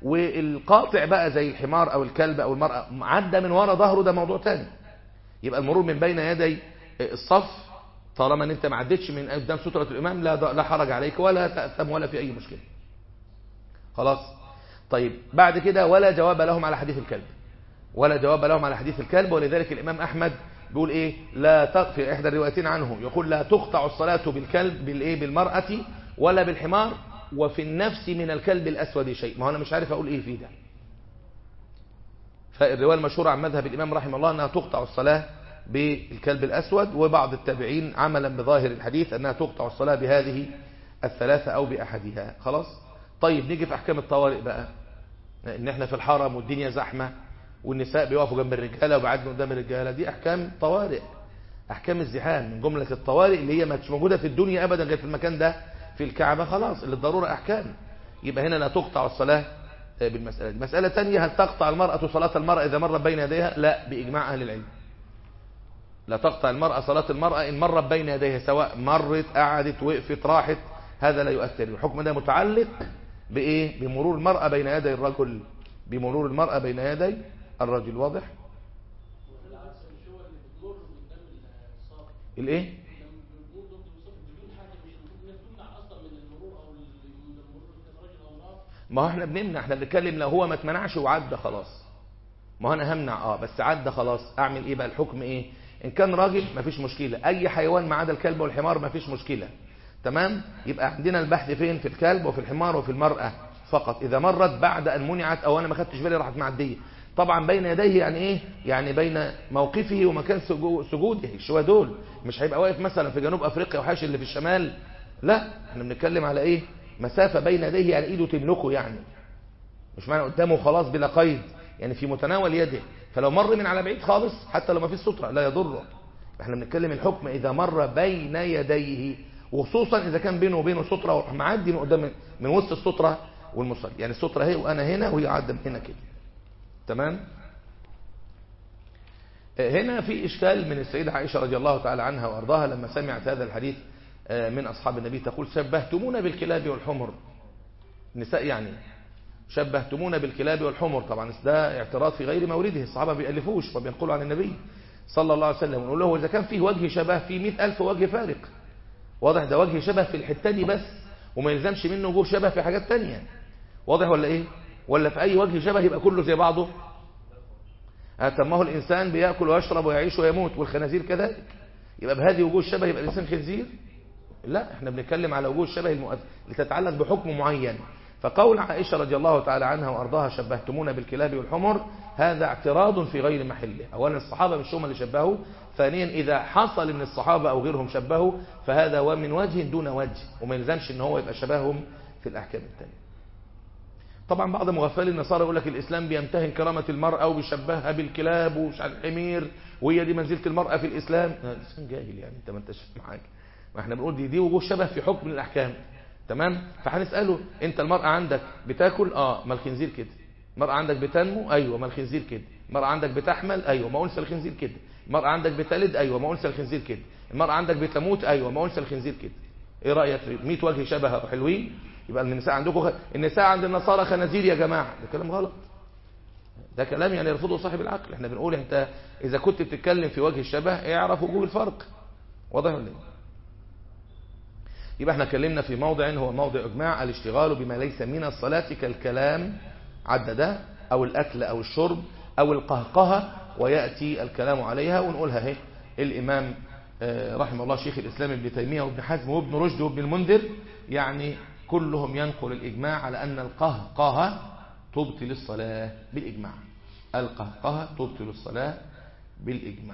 والقاطع بقى زي الحمار او الكلب او المرأة عدى من ورا ظهره ده موضوع تاني يبقى المرور من بين يدي الصف طالما ان انت ما عدتش من قدام سترة الامام لا لا حرج عليك ولا تأثم ولا في اي مشكلة خلاص طيب بعد كده ولا جواب لهم على حديث الكلب ولا جواب لهم على حديث الكلب ولذلك الامام احمد بيقول ايه لا ت- في احدى الروايتين عنه يقول لا تقطع الصلاة بالكلب بالايه بالمرأة ولا بالحمار وفي النفس من الكلب الاسود شيء ما هو انا مش عارف اقول ايه فيه ده فالرواية المشهورة عن مذهب الإمام رحمه الله أنها تقطع الصلاة بالكلب الأسود وبعض التابعين عملا بظاهر الحديث أنها تقطع الصلاة بهذه الثلاثة أو بأحدها خلاص طيب نيجي في أحكام الطوارئ بقى إن إحنا في الحرم والدنيا زحمة والنساء بيقفوا جنب الرجالة وبعدنا قدام الرجالة دي أحكام طوارئ أحكام الزحام من جملة الطوارئ اللي هي مش موجودة في الدنيا أبدا غير في المكان ده في الكعبة خلاص اللي الضرورة أحكام يبقى هنا لا تقطع الصلاة بالمسألة دي مسألة تانية هل تقطع المرأة صلاة المرأة إذا مرت بين يديها لا بإجماع أهل العلم لا تقطع المرأة صلاة المرأة إن مرت بين يديها سواء مرت قعدت وقفت راحت هذا لا يؤثر الحكم ده متعلق بإيه بمرور المرأة بين يدي الرجل بمرور المرأة بين يدي الرجل واضح بالعكس مش هو اللي بتمر قدام الصف الايه لما بنمر ضد الصف بدون حاجه مش المفروض انها تمنع اصلا من المرور او من المرور قدام راجل او امراه ما هو احنا بنمنع احنا بنتكلم لو هو ما اتمنعش وعدى خلاص ما هو انا همنع اه بس عدى خلاص اعمل ايه بقى الحكم ايه ان كان راجل مفيش مشكلة اي حيوان ما عدا الكلب والحمار مفيش مشكلة تمام يبقى عندنا البحث فين في الكلب وفي الحمار وفي المرأة فقط اذا مرت بعد ان منعت او انا ما خدتش بالي راحت معديه طبعا بين يديه يعني ايه يعني بين موقفه ومكان سجو- سجوده الشويه دول مش هيبقى واقف مثلا في جنوب افريقيا وحاش اللي في الشمال لا احنا بنتكلم على ايه مسافة بين يديه يعني ايده تملكه يعني مش معنى قدامه خلاص بلا قيد يعني في متناول يده فلو مر من على بعيد خالص حتى لو ما فيش سترة لا يضره احنا بنتكلم الحكم اذا مر بين يديه وخصوصا اذا كان بينه وبينه سترة وراح معدي من قدام من وسط السترة والمصلي يعني السترة اهي وانا هنا وهي عدى من هنا كده تمام آه، هنا في اشكال من السيدة عائشة رضي الله تعالى عنها وارضاها لما سمعت هذا الحديث آه، من اصحاب النبي تقول شبهتمونا بالكلاب والحمر النساء يعني شبهتمونا بالكلاب والحمر طبعا ده اعتراض في غير مورده الصحابة بيألفوش وبينقلوا عن النبي صلى الله عليه وسلم ونقول له إذا كان فيه وجه شبه في مئة ألف وجه فارق واضح ده وجه شبه في الحتة دي بس وما يلزمش منه وجوه شبه في حاجات تانية واضح ولا ايه ولا في اي وجه شبه يبقى كله زي بعضه أتمه الإنسان بيأكل ويشرب ويعيش ويموت والخنازير كذلك يبقى بهذه وجوه الشبه يبقى الإنسان خنزير لا احنا بنتكلم على وجوه الشبه المؤثر اللي تتعلق بحكم معين فقول عائشة رضي الله تعالى عنها وأرضاها شبهتمونا بالكلاب والحمر هذا اعتراض في غير محله أولا الصحابة مش هم اللي شبهوا ثانيا إذا حصل ان الصحابة أو غيرهم شبهوا فهذا ومن وجه دون وجه وما يلزمش ان هو يبقى شبههم في الأحكام التانية طبعا بعض مغفلي النصارى يقول لك الإسلام بيمتهن كرامة المرأة وبيشبهها بالكلاب ومش على الحمير وهي دي منزلة المرأة في الإسلام لا، الإنسان جاهل يعني انت ما انتش فاهم حاجة ما احنا بنقول دي دي وجوه شبه في حكم من الأحكام تمام فهنسأله انت المرأة عندك بتاكل اه ما الخنزير كده المرأة عندك بتنمو ايوه ما الخنزير كده المرأة عندك بتحمل ايوه ما انثى الخنزير كده المرأة عندك بتلد ايوه ما انثى الخنزير كده المرأة عندك بتموت ايوه ما انثى الخنزير كده ايه رأيك في 100 وجه شبه حلوين يبقى النساء عندكم خ... النساء عند النصارى خنازير يا جماعة ده كلام غلط ده كلام يعني يرفضه صاحب العقل احنا بنقول انت اذا كنت بتتكلم في وجه الشبه اعرف وجوه الفرق واضح ولا ايه يبقى احنا اتكلمنا في موضع هو موضع اجماع الاشتغال بما ليس من الصلاة كالكلام عد ده او الاكل او الشرب او القهقهة ويأتي الكلام عليها ونقولها اهي الامام آه، رحمه الله شيخ الاسلام ابن تيمية وابن حزم وابن رشد وابن المنذر يعني كلهم ينقل الاجماع على ان القهقهة تبطل الصلاة بالاجماع القهقهة تبطل الصلاة بالاجماع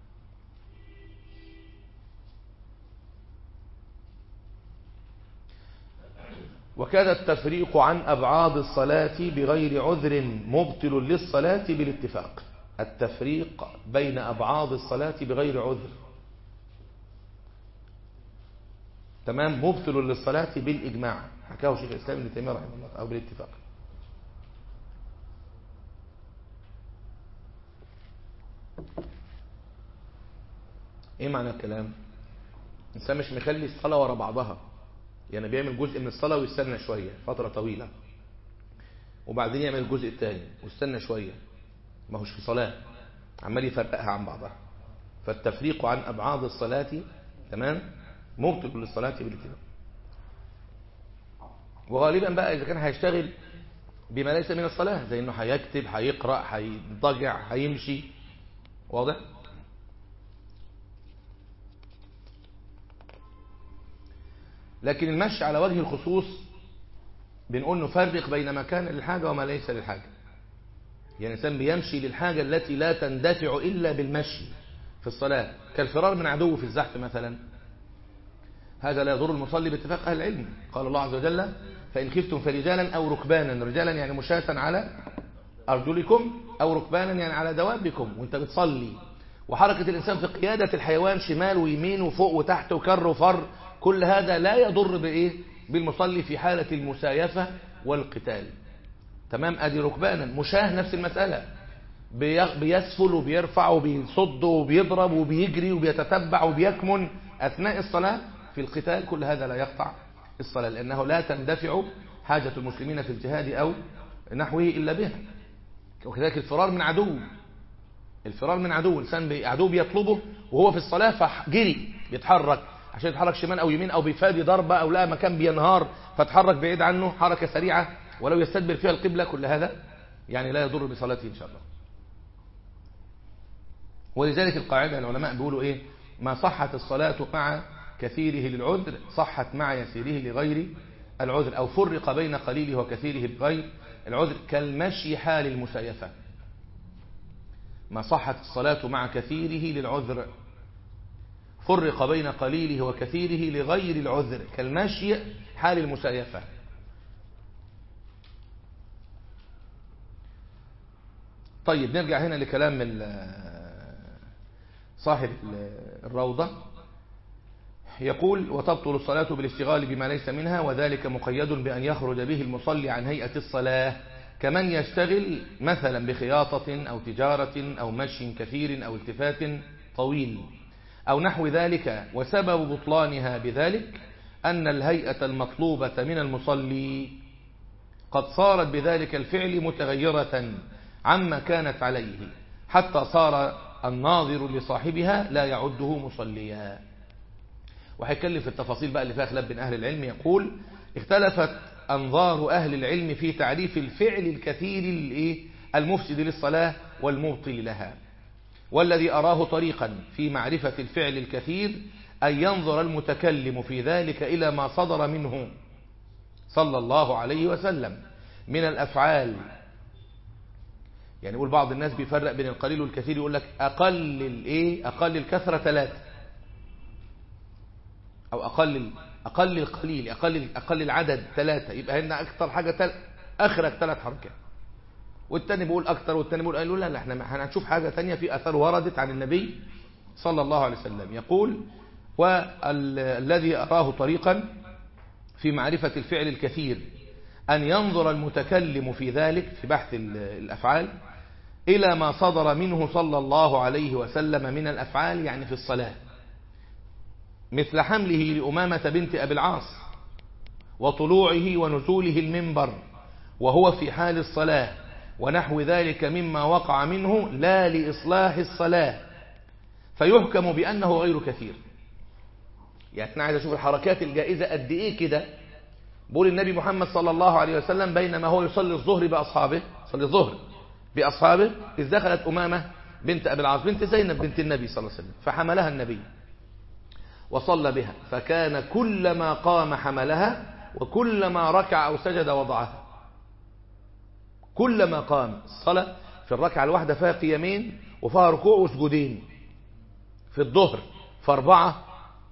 وكان التفريق عن أبعاد الصلاة بغير عذر مبطل للصلاة بالاتفاق التفريق بين أبعاد الصلاة بغير عذر تمام مبطل للصلاة بالإجماع حكاه شيخ الإسلام ابن تيمية رحمه الله أو بالاتفاق ايه معنى الكلام الانسان مش مخلي الصلاة ورا بعضها يعني بيعمل جزء من الصلاة ويستنى شوية فترة طويلة وبعدين يعمل الجزء الثاني واستنى شوية ما هوش في صلاة عمال يفرقها عن بعضها فالتفريق عن أبعاد الصلاة تمام مبطل للصلاة بالاتباع وغالبا بقى إذا كان هيشتغل بما ليس من الصلاة زي إنه هيكتب هيقرأ هيضجع هيمشي واضح لكن المشي على وجه الخصوص بنقول نفرق بين ما كان للحاجة وما ليس للحاجة يعني الإنسان بيمشي للحاجة التي لا تندفع إلا بالمشي في الصلاة كالفرار من عدو في الزحف مثلا هذا لا يضر المصلي باتفاق أهل العلم قال الله عز وجل فإن خفتم فرجالا أو ركبانا رجالا يعني مشاة على أرجلكم أو ركبانا يعني على دوابكم وانت بتصلي وحركة الإنسان في قيادة الحيوان شمال ويمين وفوق وتحت وكر وفر كل هذا لا يضر بإيه بالمصلي في حالة المسايفة والقتال تمام أدي ركبانا مشاه نفس المسألة بيسفل وبيرفع وبيصد وبيضرب وبيجري وبيتتبع وبيكمن أثناء الصلاة في القتال كل هذا لا يقطع الصلاة لأنه لا تندفع حاجة المسلمين في الجهاد أو نحوه إلا بها وكذلك الفرار من عدو الفرار من عدو إنسان عدو بيطلبه وهو في الصلاة فجري بيتحرك عشان يتحرك شمال أو يمين أو بيفادي ضربة أو لا مكان بينهار فتحرك بعيد عنه حركة سريعة ولو يستدبر فيها القبلة كل هذا يعني لا يضر بصلاته إن شاء الله ولذلك القاعدة العلماء بيقولوا إيه ما صحت الصلاة مع كثيره للعذر صحت مع يسيره لغير العذر أو فرق بين قليله وكثيره بغير العذر كالمشي حال المسايفة ما صحت الصلاة مع كثيره للعذر فرق بين قليله وكثيره لغير العذر كالمشي حال المسايفة طيب نرجع هنا لكلام صاحب الروضة يقول وتبطل الصلاة بالاشتغال بما ليس منها وذلك مقيد بأن يخرج به المصلي عن هيئة الصلاة كمن يشتغل مثلا بخياطة أو تجارة أو مشي كثير أو التفات طويل أو نحو ذلك وسبب بطلانها بذلك أن الهيئة المطلوبة من المصلي قد صارت بذلك الفعل متغيرة عما كانت عليه حتى صار الناظر لصاحبها لا يعده مصليا وهيتكلم في التفاصيل بقى اللي فيها خلاف بين أهل العلم يقول اختلفت أنظار أهل العلم في تعريف الفعل الكثير المفسد للصلاة والمبطل لها والذي أراه طريقا في معرفة الفعل الكثير أن ينظر المتكلم في ذلك إلى ما صدر منه صلى الله عليه وسلم من الأفعال يعني يقول بعض الناس بيفرق بين القليل والكثير يقول لك أقل الإيه أقل الكثرة ثلاثة أو أقل أقل القليل أقل أقل العدد ثلاثة يبقى هنا أكثر حاجة تل... أخرج ثلاث حركات والتاني بيقول أكثر والتاني بيقول قالوا لا لا احنا هنشوف حاجة ثانية في أثر وردت عن النبي صلى الله عليه وسلم يقول والذي أراه طريقا في معرفة الفعل الكثير أن ينظر المتكلم في ذلك في بحث الأفعال إلى ما صدر منه صلى الله عليه وسلم من الأفعال يعني في الصلاة مثل حمله لأمامة بنت أبي العاص وطلوعه ونزوله المنبر وهو في حال الصلاة ونحو ذلك مما وقع منه لا لإصلاح الصلاة فيحكم بأنه غير كثير يعني أنا عايز أشوف الحركات الجائزة قد إيه كده بقول النبي محمد صلى الله عليه وسلم بينما هو يصلي الظهر بأصحابه صلي الظهر بأصحابه إذ دخلت أمامة بنت أبي العاص بنت زينب بنت النبي صلى الله عليه وسلم فحملها النبي وصلى بها فكان كلما قام حملها وكلما ركع أو سجد وضعها كلما قام الصلاة في الركعة الواحدة فيها قيامين وفيها ركوع وسجودين في الظهر في أربعة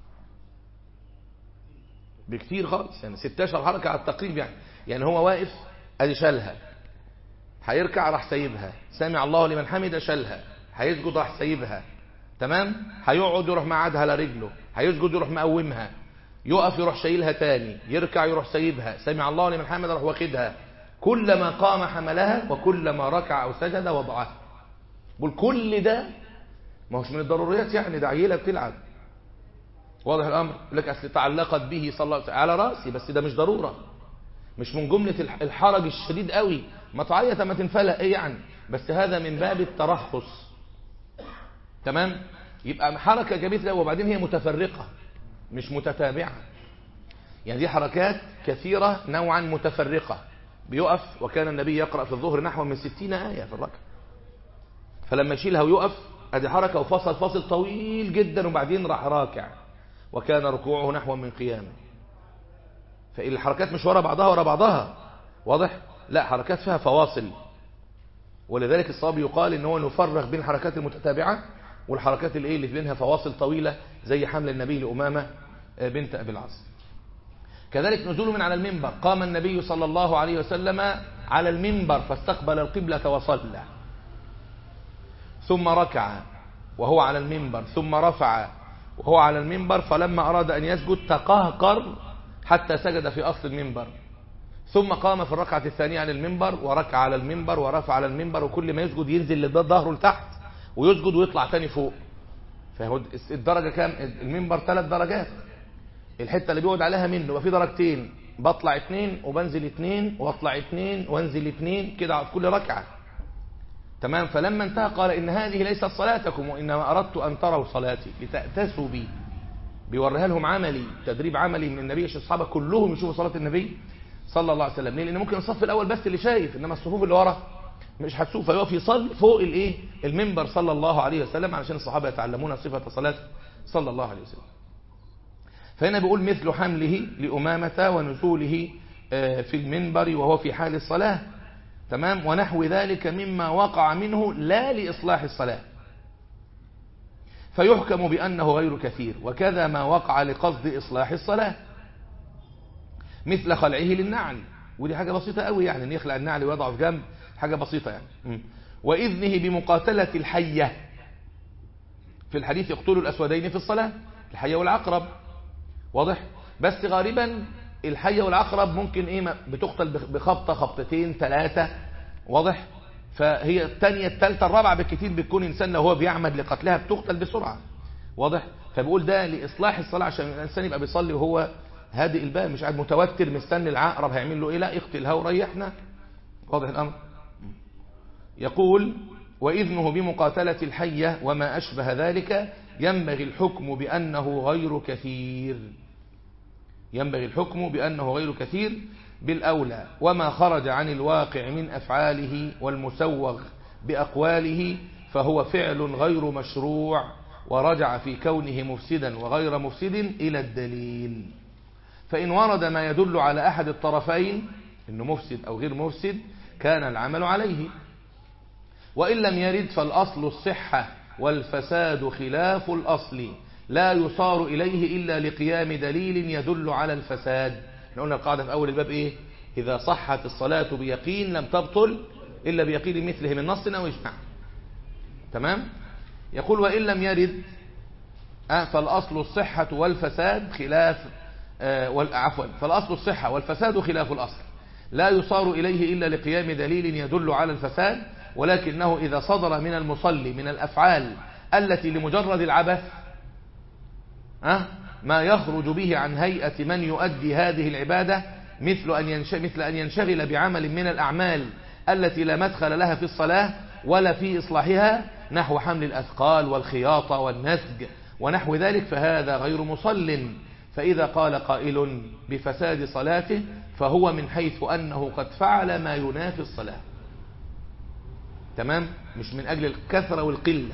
بكتير خالص يعني 16 حركة على التقريب يعني يعني هو واقف ادي شالها هيركع راح سايبها سامع الله لمن حمد شالها هيسجد راح سايبها تمام هيقعد يروح معادها على رجله هيسجد يروح مقومها يقف يروح شايلها تاني يركع يروح سايبها سمع الله لمن حمد راح واخدها كلما قام حملها وكلما ركع او سجد وضعها بقول كل ده ما هوش من الضروريات يعني ده عيله بتلعب واضح الامر يقول لك اصل تعلقت به صلى الله عليه وسلم على راسي بس ده مش ضروره مش من جمله الحرج الشديد قوي ما تعيط ما تنفلق ايه يعني بس هذا من باب الترخص تمام يبقى حركة جميلة وبعدين هي متفرقة مش متتابعة يعني دي حركات كثيرة نوعا متفرقة بيقف وكان النبي يقرأ في الظهر نحو من ستين آية في الركعة فلما يشيلها ويقف ادي حركة وفصل فاصل طويل جدا وبعدين راح راكع وكان ركوعه نحو من قيامه فالحركات مش ورا بعضها ورا بعضها واضح لا حركات فيها فواصل ولذلك الصواب يقال ان هو نفرغ بين الحركات المتتابعة والحركات اللي ايه اللي بينها فواصل طويلة زي حمل النبي لأمامة بنت أبي العاص كذلك نزول من على المنبر قام النبي صلى الله عليه وسلم على المنبر فاستقبل القبلة وصلى ثم ركع وهو على المنبر ثم رفع وهو على المنبر فلما أراد أن يسجد تقهقر حتى سجد في أصل المنبر ثم قام في الركعة الثانية على المنبر وركع على المنبر ورفع على المنبر وكل ما يسجد ينزل لده ظهره لتحت ويسجد ويطلع تاني فوق فهو الدرجة كام المنبر ثلاث درجات الحتة اللي بيقعد عليها منه وفي درجتين بطلع اتنين وبنزل اتنين واطلع اتنين وانزل اتنين كده في كل ركعة تمام فلما انتهى قال ان هذه ليست صلاتكم وانما اردت ان تروا صلاتي لتأتسوا بي بيوريها لهم عملي تدريب عملي من النبي عشان الصحابه كلهم يشوفوا صلاه النبي صلى الله عليه وسلم ليه لان ممكن الصف الاول بس اللي شايف انما الصفوف اللي ورا مش هتشوف فيقف يصلي فوق الايه المنبر صلى الله عليه وسلم علشان الصحابه يتعلمون صفه صلاته صلى الله عليه وسلم فهنا بيقول مثل حمله لأمامة ونزوله في المنبر وهو في حال الصلاة تمام ونحو ذلك مما وقع منه لا لإصلاح الصلاة فيحكم بأنه غير كثير وكذا ما وقع لقصد إصلاح الصلاة مثل خلعه للنعل ودي حاجة بسيطة قوي يعني ان يخلع النعل ويضعه في جنب حاجة بسيطة يعني وإذنه بمقاتلة الحية في الحديث يقتل الأسودين في الصلاة الحية والعقرب واضح بس غالبا الحية والعقرب ممكن ايه بتقتل بخبطة خبطتين ثلاثة واضح فهي الثانية الثالثة الرابعة بالكثير بتكون إنسان لو هو بيعمد لقتلها بتقتل بسرعة واضح فبيقول ده لإصلاح الصلاة عشان الإنسان يبقى بيصلي وهو هادئ البال مش قاعد متوتر مستني العقرب هيعمل له ايه لا اقتلها وريحنا واضح الأمر يقول وإذنه بمقاتلة الحية وما أشبه ذلك ينبغي الحكم بأنه غير كثير ينبغي الحكم بأنه غير كثير بالأولى وما خرج عن الواقع من أفعاله والمسوغ بأقواله فهو فعل غير مشروع ورجع في كونه مفسدا وغير مفسد إلى الدليل فإن ورد ما يدل على أحد الطرفين إنه مفسد أو غير مفسد كان العمل عليه وإن لم يرد فالأصل الصحة والفساد خلاف الأصل لا يصار إليه إلا لقيام دليل يدل على الفساد قلنا القاعدة في أول الباب إيه إذا صحت الصلاة بيقين لم تبطل إلا بيقين مثله من نص أو إجماع تمام يقول وإن لم يرد آه فالأصل الصحة والفساد خلاف آه عفوا فالأصل الصحة والفساد خلاف الأصل لا يصار إليه إلا لقيام دليل يدل على الفساد ولكنه إذا صدر من المصلي من الأفعال التي لمجرد العبث أه؟ ما يخرج به عن هيئة من يؤدي هذه العبادة مثل أن, ينش... مثل أن ينشغل بعمل من الأعمال التي لا مدخل لها في الصلاة ولا في إصلاحها نحو حمل الأثقال والخياطة والنسج ونحو ذلك فهذا غير مصل فإذا قال قائل بفساد صلاته فهو من حيث أنه قد فعل ما ينافي الصلاة تمام مش من أجل الكثرة والقلة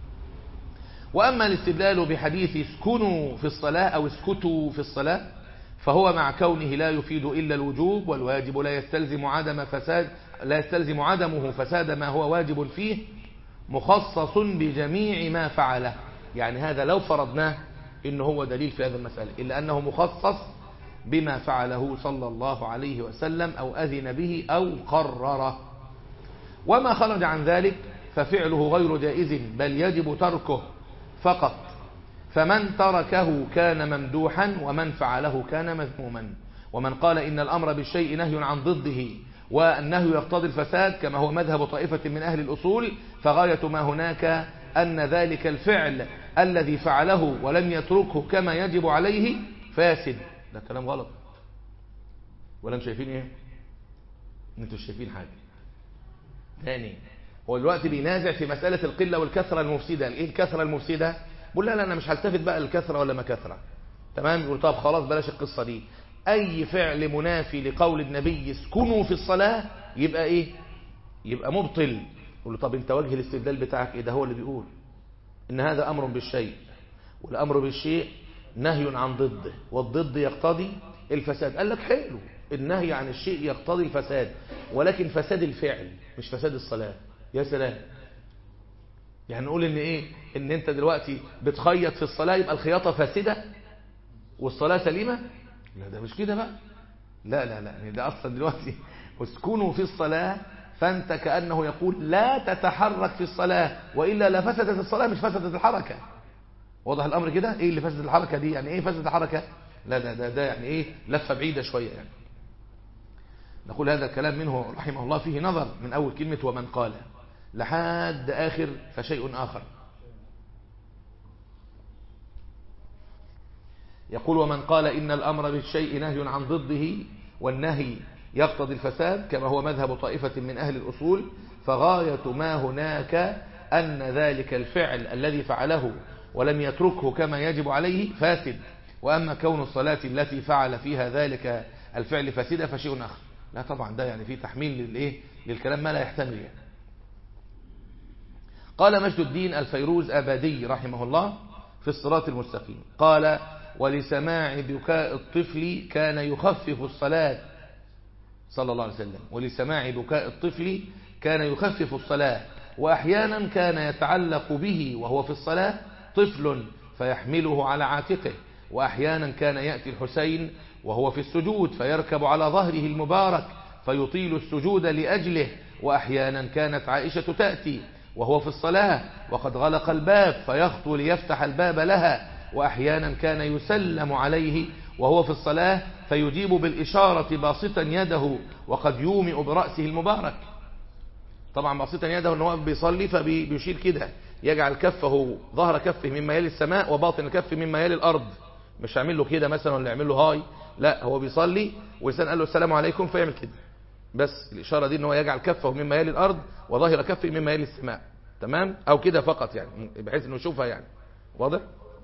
وأما الاستدلال بحديث اسكنوا في الصلاة أو اسكتوا في الصلاة فهو مع كونه لا يفيد إلا الوجوب والواجب لا يستلزم عدم فساد لا يستلزم عدمه فساد ما هو واجب فيه مخصص بجميع ما فعله يعني هذا لو فرضناه إن هو دليل في هذه المسألة إلا أنه مخصص بما فعله صلى الله عليه وسلم أو أذن به أو قرره وما خرج عن ذلك ففعله غير جائز بل يجب تركه فقط فمن تركه كان ممدوحا ومن فعله كان مذموما ومن قال إن الأمر بالشيء نهي عن ضده وأنه يقتضي الفساد كما هو مذهب طائفة من أهل الأصول فغاية ما هناك أن ذلك الفعل الذي فعله ولم يتركه كما يجب عليه فاسد ده كلام غلط ولا انتم شايفين ايه انتوا شايفين حاجة تاني هو دلوقتي بينازع في مسألة القلة والكثرة المفسدة ايه الكثرة المفسدة بقول لا لا انا مش هلتفت بقى الكثرة ولا ما كثرة تمام يقول طب خلاص بلاش القصة دي اي فعل منافي لقول النبي اسكنوا في الصلاة يبقى ايه يبقى مبطل يقول له طب انت وجه الاستدلال بتاعك ايه ده هو اللي بيقول ان هذا امر بالشيء والامر بالشيء نهي عن ضده والضد يقتضي الفساد قال لك حلو النهي عن الشيء يقتضي الفساد ولكن فساد الفعل مش فساد الصلاة يا سلام يعني نقول ان ايه ان انت دلوقتي بتخيط في الصلاة يبقى الخياطة فاسدة والصلاة سليمة لا ده مش كده بقى لا لا لا يعني ده اصلا دلوقتي اسكنوا في الصلاة فانت كأنه يقول لا تتحرك في الصلاة وإلا لا فسدت الصلاة مش فسدت الحركة واضح الامر كده ايه اللي فسد الحركة دي يعني ايه فسد الحركة لا ده ده, ده يعني ايه لفة بعيدة شوية يعني نقول هذا الكلام منه رحمه الله فيه نظر من اول كلمة ومن قال لحد اخر فشيء اخر يقول ومن قال إن الأمر بالشيء نهي عن ضده والنهي يقتضي الفساد كما هو مذهب طائفة من أهل الأصول فغاية ما هناك أن ذلك الفعل الذي فعله ولم يتركه كما يجب عليه فاسد وأما كون الصلاة التي فعل فيها ذلك الفعل فاسدة فشيء آخر لا طبعا ده يعني في تحميل للإيه للكلام ما لا يحتمل يعني. قال مجد الدين الفيروز أبادي رحمه الله في الصراط المستقيم قال ولسماع بكاء الطفل كان يخفف الصلاة صلى الله عليه وسلم ولسماع بكاء الطفل كان يخفف الصلاة وأحيانا كان يتعلق به وهو في الصلاة طفل فيحمله على عاتقه وأحيانا كان يأتي الحسين وهو في السجود فيركب على ظهره المبارك فيطيل السجود لأجله وأحيانا كانت عائشة تأتي وهو في الصلاة وقد غلق الباب فيخطو ليفتح الباب لها وأحيانا كان يسلم عليه وهو في الصلاة فيجيب بالإشارة باسطا يده وقد يومئ برأسه المبارك طبعا باسطا يده أنه بيصلي فبيشير كده يجعل كفه ظهر كفه مما يلي السماء وباطن الكف مما يلي الأرض مش هعمل له كده مثلا ولا يعمل له هاي لا هو بيصلي ولسان قال له السلام عليكم فيعمل كده بس الإشارة دي ان هو يجعل كفه مما يلي الأرض وظاهر كفه مما يلي السماء تمام أو كده فقط يعني بحيث انه يشوفها يعني واضح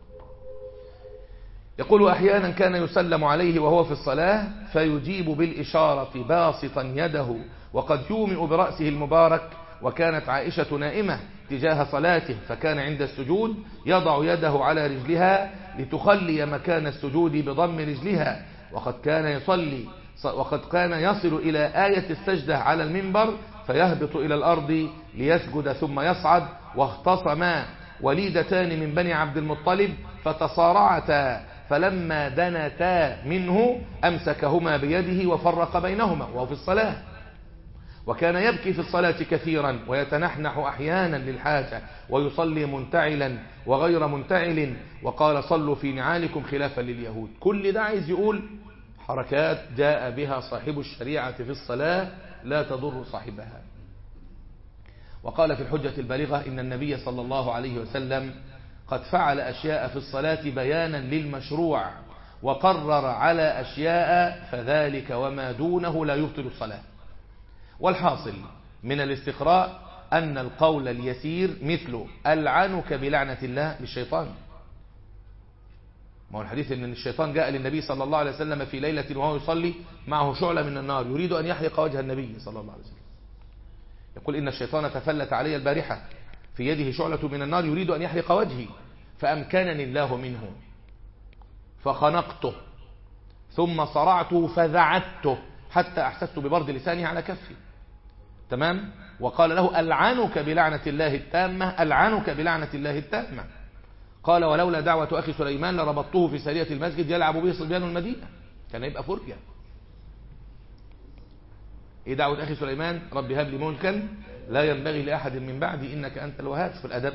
يقول أحيانا كان يسلم عليه وهو في الصلاة فيجيب بالإشارة باسطا يده وقد يومئ برأسه المبارك وكانت عائشة نائمة تجاه صلاته فكان عند السجود يضع يده على رجلها لتخلي مكان السجود بضم رجلها وقد كان يصلي وقد كان يصل إلى آية السجدة على المنبر فيهبط إلى الأرض ليسجد ثم يصعد واختصما وليدتان من بني عبد المطلب فتصارعتا فلما دنتا منه أمسكهما بيده وفرق بينهما وهو في الصلاة وكان يبكي في الصلاة كثيرا ويتنحنح أحيانا للحاجة ويصلي منتعلا وغير منتعل وقال صلوا في نعالكم خلافا لليهود كل ده عايز يقول حركات جاء بها صاحب الشريعة في الصلاة لا تضر صاحبها وقال في الحجة البالغة إن النبي صلى الله عليه وسلم قد فعل أشياء في الصلاة بيانا للمشروع وقرر على أشياء فذلك وما دونه لا يبطل الصلاة والحاصل من الاستقراء أن القول اليسير مثل ألعنك بلعنة الله للشيطان ما هو الحديث أن الشيطان جاء للنبي صلى الله عليه وسلم في ليلة وهو يصلي معه شعلة من النار يريد أن يحرق وجه النبي صلى الله عليه وسلم يقول إن الشيطان تفلت علي البارحة في يده شعلة من النار يريد أن يحرق وجهي فأمكنني الله منه فخنقته ثم صرعته فذعته حتى أحسست ببرد لسانه على كفي تمام وقال له ألعنك بلعنة الله التامة ألعنك بلعنة الله التامة قال ولولا دعوة أخي سليمان لربطته في سرية المسجد يلعب به صبيان المدينة كان يبقى فرجة ايه دعوة أخي سليمان رب هب لي ملكا لا ينبغي لأحد من بعدي إنك أنت الوهاب في الأدب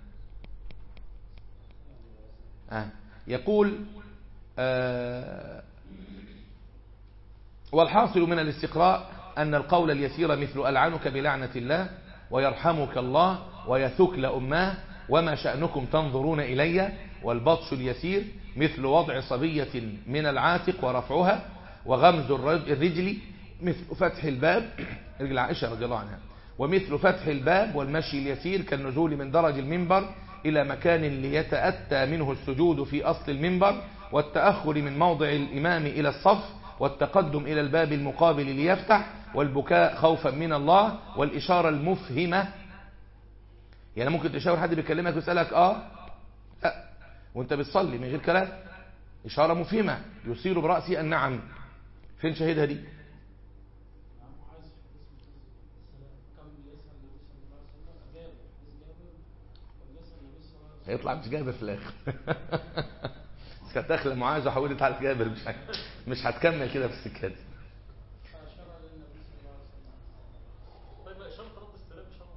آه. يقول آه والحاصل من الاستقراء أن القول اليسير مثل ألعنك بلعنة الله ويرحمك الله ويثك لأماه وما شأنكم تنظرون إلي والبطش اليسير مثل وضع صبية من العاتق ورفعها وغمز الرجل مثل فتح الباب رجل عائشة رضي الله عنها ومثل فتح الباب والمشي اليسير كالنزول من درج المنبر إلى مكان ليتأتى منه السجود في أصل المنبر والتأخر من موضع الإمام إلى الصف والتقدم إلى الباب المقابل ليفتح والبكاء خوفا من الله والإشارة المفهمة يعني ممكن تشاور حد بيكلمك ويسألك آه لا وانت بتصلي من غير كلام إشارة مفهمة يصير برأسي النعم فين شهدها دي هيطلع مش جابر في الاخر بس كانت داخله معاذ وحولت على جابر مش هت... مش هتكمل كده في السكه دي طيب اشاره رد السلام اشاره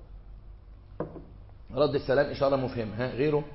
رد السلام اشاره مفهمه ها غيره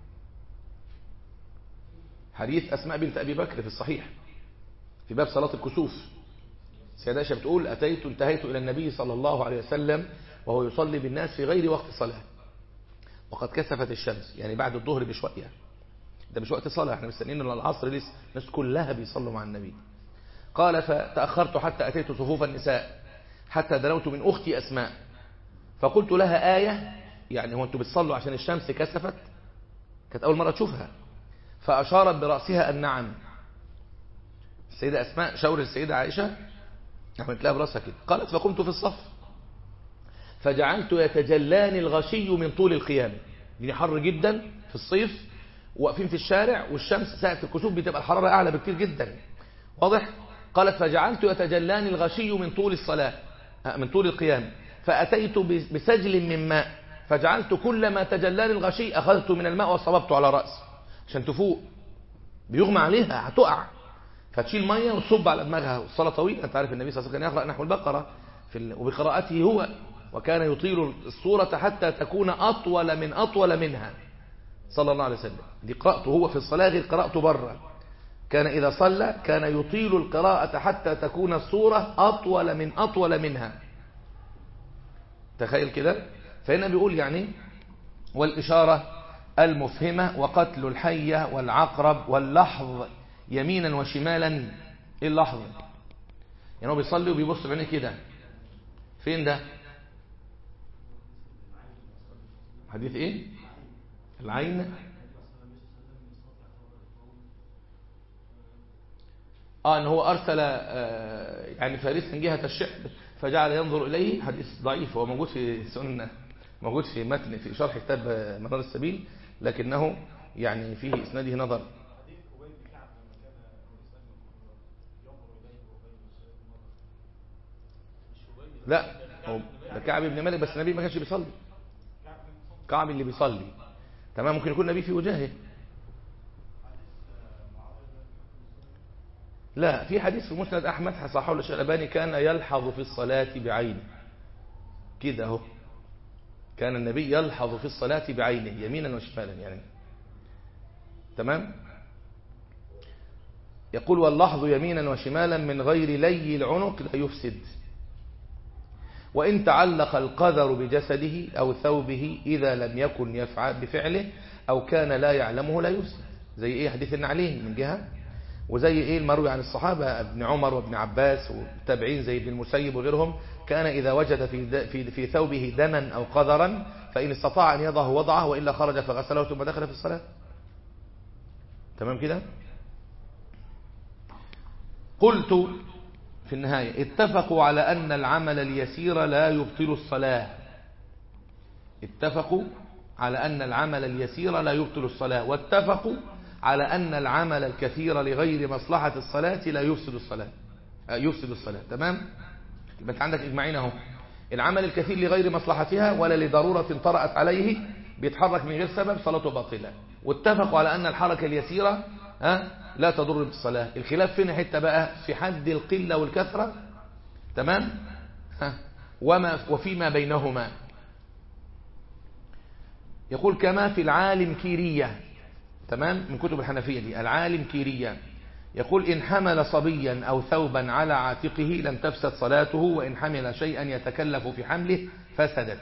حديث اسماء بنت ابي بكر في الصحيح في باب صلاه الكسوف سيدة عائشة بتقول أتيت انتهيت إلى النبي صلى الله عليه وسلم وهو يصلي بالناس في غير وقت الصلاة وقد كسفت الشمس يعني بعد الظهر بشوية ده مش وقت صلاة احنا مستنيين العصر لسه الناس كلها بيصلوا مع النبي قال فتأخرت حتى أتيت صفوف النساء حتى دنوت من أختي أسماء فقلت لها آية يعني هو أنتوا بتصلوا عشان الشمس كسفت كانت أول مرة تشوفها فأشارت برأسها النعم السيدة أسماء شاور السيدة عائشة عملت لها براسها كده قالت فقمت في الصف فجعلت يتجلاني الغشي من طول القيام يعني حر جدا في الصيف واقفين في الشارع والشمس ساعة الكسوف بتبقى الحرارة أعلى بكتير جدا واضح قالت فجعلت يتجلاني الغشي من طول الصلاة من طول القيام فأتيت بسجل من ماء فجعلت كل ما تجلاني الغشي أخذت من الماء وصببته على رأسي عشان تفوق بيغمى عليها هتقع فتشيل ميه وتصب على دماغها والصلاه طويله انت عارف النبي صلى الله عليه وسلم كان يقرا نحو البقره في ال... وبقراءته هو وكان يطيل السوره حتى تكون اطول من اطول منها صلى الله عليه وسلم دي قراءته هو في الصلاه غير قراءته بره كان اذا صلى كان يطيل القراءه حتى تكون السوره اطول من اطول منها تخيل كده فهنا بيقول يعني والاشاره المفهمه وقتل الحيه والعقرب واللحظ يمينا وشمالا ايه اللحظة يعني هو بيصلي وبيبص بعينيه كده فين ده حديث ايه العين اه ان هو ارسل آه يعني فارسا جهة الشعب فجعل ينظر اليه حديث ضعيف هو موجود في سنة موجود في متن في شرح كتاب منار السبيل لكنه يعني فيه اسناده نظر لا هو ده كعب بن مالك بس النبي ما كانش بيصلي كعب اللي بيصلي تمام ممكن يكون النبي في وجهه لا في حديث في مسند احمد صححه الشعباني كان يلحظ في الصلاه بعينه كده اهو كان النبي يلحظ في الصلاه بعينه يمينا وشمالا يعني تمام يقول واللحظ يمينا وشمالا من غير لي العنق لا يفسد وإن تعلق القدر بجسده أو ثوبه إذا لم يكن يفعل بفعله أو كان لا يعلمه لا يفسد زي إيه حديث النعلين من جهة وزي إيه المروي عن الصحابة ابن عمر وابن عباس والتابعين زي ابن المسيب وغيرهم كان إذا وجد في, في, في ثوبه دما أو قدرا فإن استطاع أن يضعه وضعه وإلا خرج فغسله ثم دخل في الصلاة تمام كده قلت في النهاية اتفقوا على أن العمل اليسير لا يبطل الصلاة اتفقوا على أن العمل اليسير لا يبطل الصلاة واتفقوا على أن العمل الكثير لغير مصلحة الصلاة لا يفسد الصلاة يفسد الصلاة تمام يبقى انت عندك اجماعين اهو العمل الكثير لغير مصلحتها ولا لضرورة طرأت عليه بيتحرك من غير سبب صلاته باطلة واتفقوا على أن الحركة اليسيرة ها لا تضر بالصلاة الخلاف فين حتة بقى في حد القلة والكثرة تمام ها وما وفيما بينهما يقول كما في العالم كيرية تمام من كتب الحنفية دي العالم كيرية يقول إن حمل صبيا أو ثوبا على عاتقه لم تفسد صلاته وإن حمل شيئا يتكلف في حمله فسدت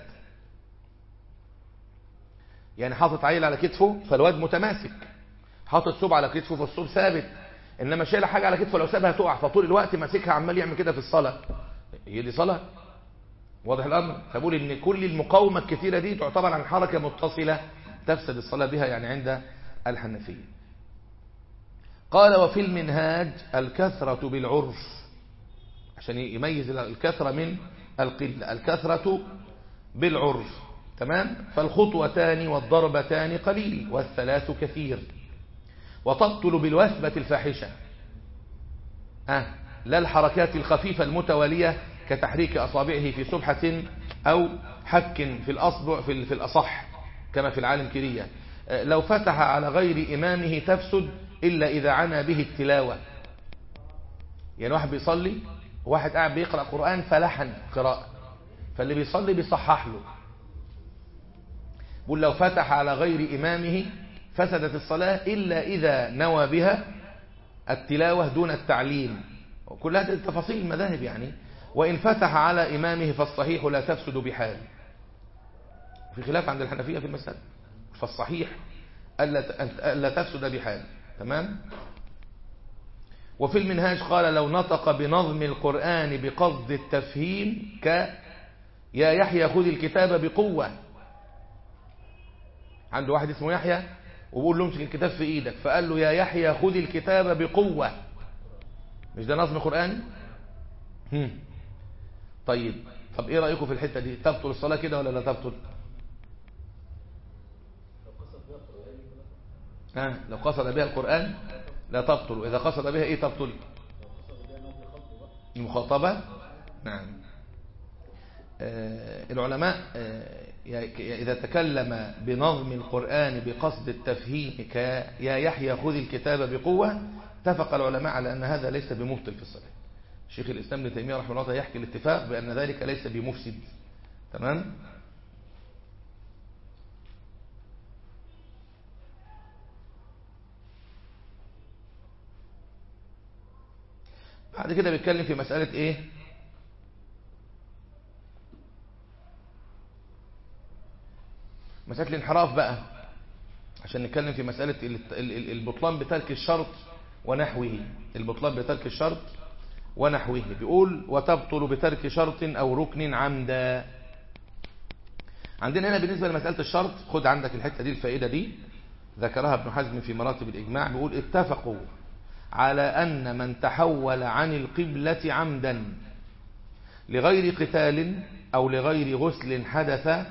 يعني حاطط عيل على كتفه فالواد متماسك حاطط ثوب على كتفه فالثوب ثابت انما شايل حاجه على كتفه لو سابها تقع فطول الوقت ماسكها عمال يعمل كده في الصلاه هي دي صلاه واضح الأمر فبقول إن كل المقاومة الكثيرة دي تعتبر عن حركة متصلة تفسد الصلاة بها يعني عند الحنفية قال وفي المنهاج الكثرة بالعرف عشان يميز الكثرة من القلة الكثرة بالعرف تمام فالخطوتان والضربتان قليل والثلاث كثير وتبطل بالوثبة الفاحشة أه لا الحركات الخفيفة المتوالية كتحريك أصابعه في سبحة أو حك في الأصبع في, في الأصح كما في العالم كرية أه لو فتح على غير إمامه تفسد إلا إذا عنى به التلاوة يعني واحد بيصلي واحد قاعد بيقرأ قرآن فلحن قراءة فاللي بيصلي بيصحح له بقول لو فتح على غير إمامه فسدت الصلاة إلا إذا نوى بها التلاوة دون التعليم وكل هذه التفاصيل المذاهب يعني وإن فتح على إمامه فالصحيح لا تفسد بحال في خلاف عند الحنفية في المسألة فالصحيح ألا تفسد بحال تمام وفي المنهاج قال لو نطق بنظم القرآن بقصد التفهيم ك يا يحيى خذ الكتاب بقوة عنده واحد اسمه يحيى وبيقول له امسك الكتاب في ايدك فقال له يا يحيى خذ الكتاب بقوة مش ده نظم قرآني هم. طيب طب ايه رأيكم في الحتة دي تبطل الصلاة كده ولا لا تبطل ها لو قصد بها القرآن لا تبطل وإذا قصد بها ايه تبطل المخاطبة نعم آه العلماء آه إذا تكلم بنظم القرآن بقصد التفهيم يا يحيى خذ الكتاب بقوة اتفق العلماء على أن هذا ليس بمبطل في الصلاة شيخ الإسلام ابن تيمية رحمه الله يحكي الاتفاق بأن ذلك ليس بمفسد تمام بعد كده بيتكلم في مسألة ايه مسألة الانحراف بقى عشان نتكلم في مسألة البطلان بترك الشرط ونحوه البطلان بترك الشرط ونحوه بيقول وتبطل بترك شرط أو ركن عمدا عندنا هنا بالنسبة لمسألة الشرط خد عندك الحتة دي الفائدة دي ذكرها ابن حزم في مراتب الإجماع بيقول اتفقوا على أن من تحول عن القبلة عمدا لغير قتال أو لغير غسل حدث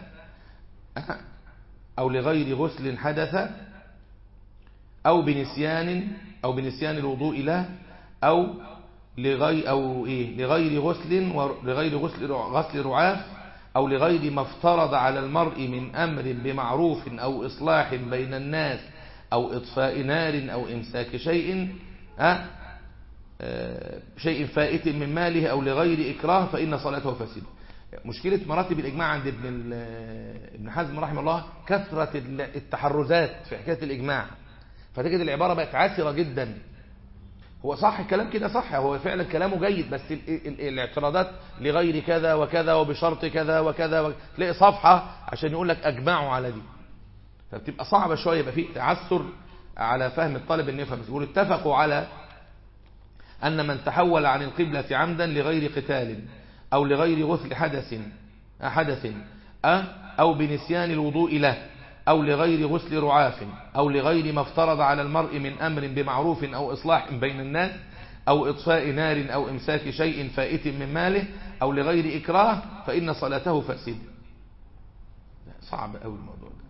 أو لغير غسل حدث أو بنسيان أو بنسيان الوضوء له أو لغير أو إيه لغير غسل ولغير غسل غسل رعاف أو لغير ما افترض على المرء من أمر بمعروف أو إصلاح بين الناس أو إطفاء نار أو إمساك شيء أه شيء فائت من ماله أو لغير إكراه فإن صلاته فاسده مشكلة مراتب الإجماع عند ابن ابن حزم رحمه الله كثرة التحرزات في حكاية الإجماع فتجد العبارة بقت عاسرة جدا هو صح الكلام كده صح هو فعلا كلامه جيد بس ال ال الاعتراضات لغير كذا وكذا وبشرط كذا وكذا تلاقي صفحة عشان يقول لك أجمعوا على دي فبتبقى صعبة شوية يبقى في تعثر على فهم الطالب انه يفهم يقول اتفقوا على أن من تحول عن القبلة عمدا لغير قتال أو لغير غسل حدث حدث أو بنسيان الوضوء له أو لغير غسل رعاف أو لغير ما افترض على المرء من أمر بمعروف أو إصلاح بين الناس أو إطفاء نار أو إمساك شيء فائت من ماله أو لغير إكراه فإن صلاته فاسدة صعب أوي الموضوع ده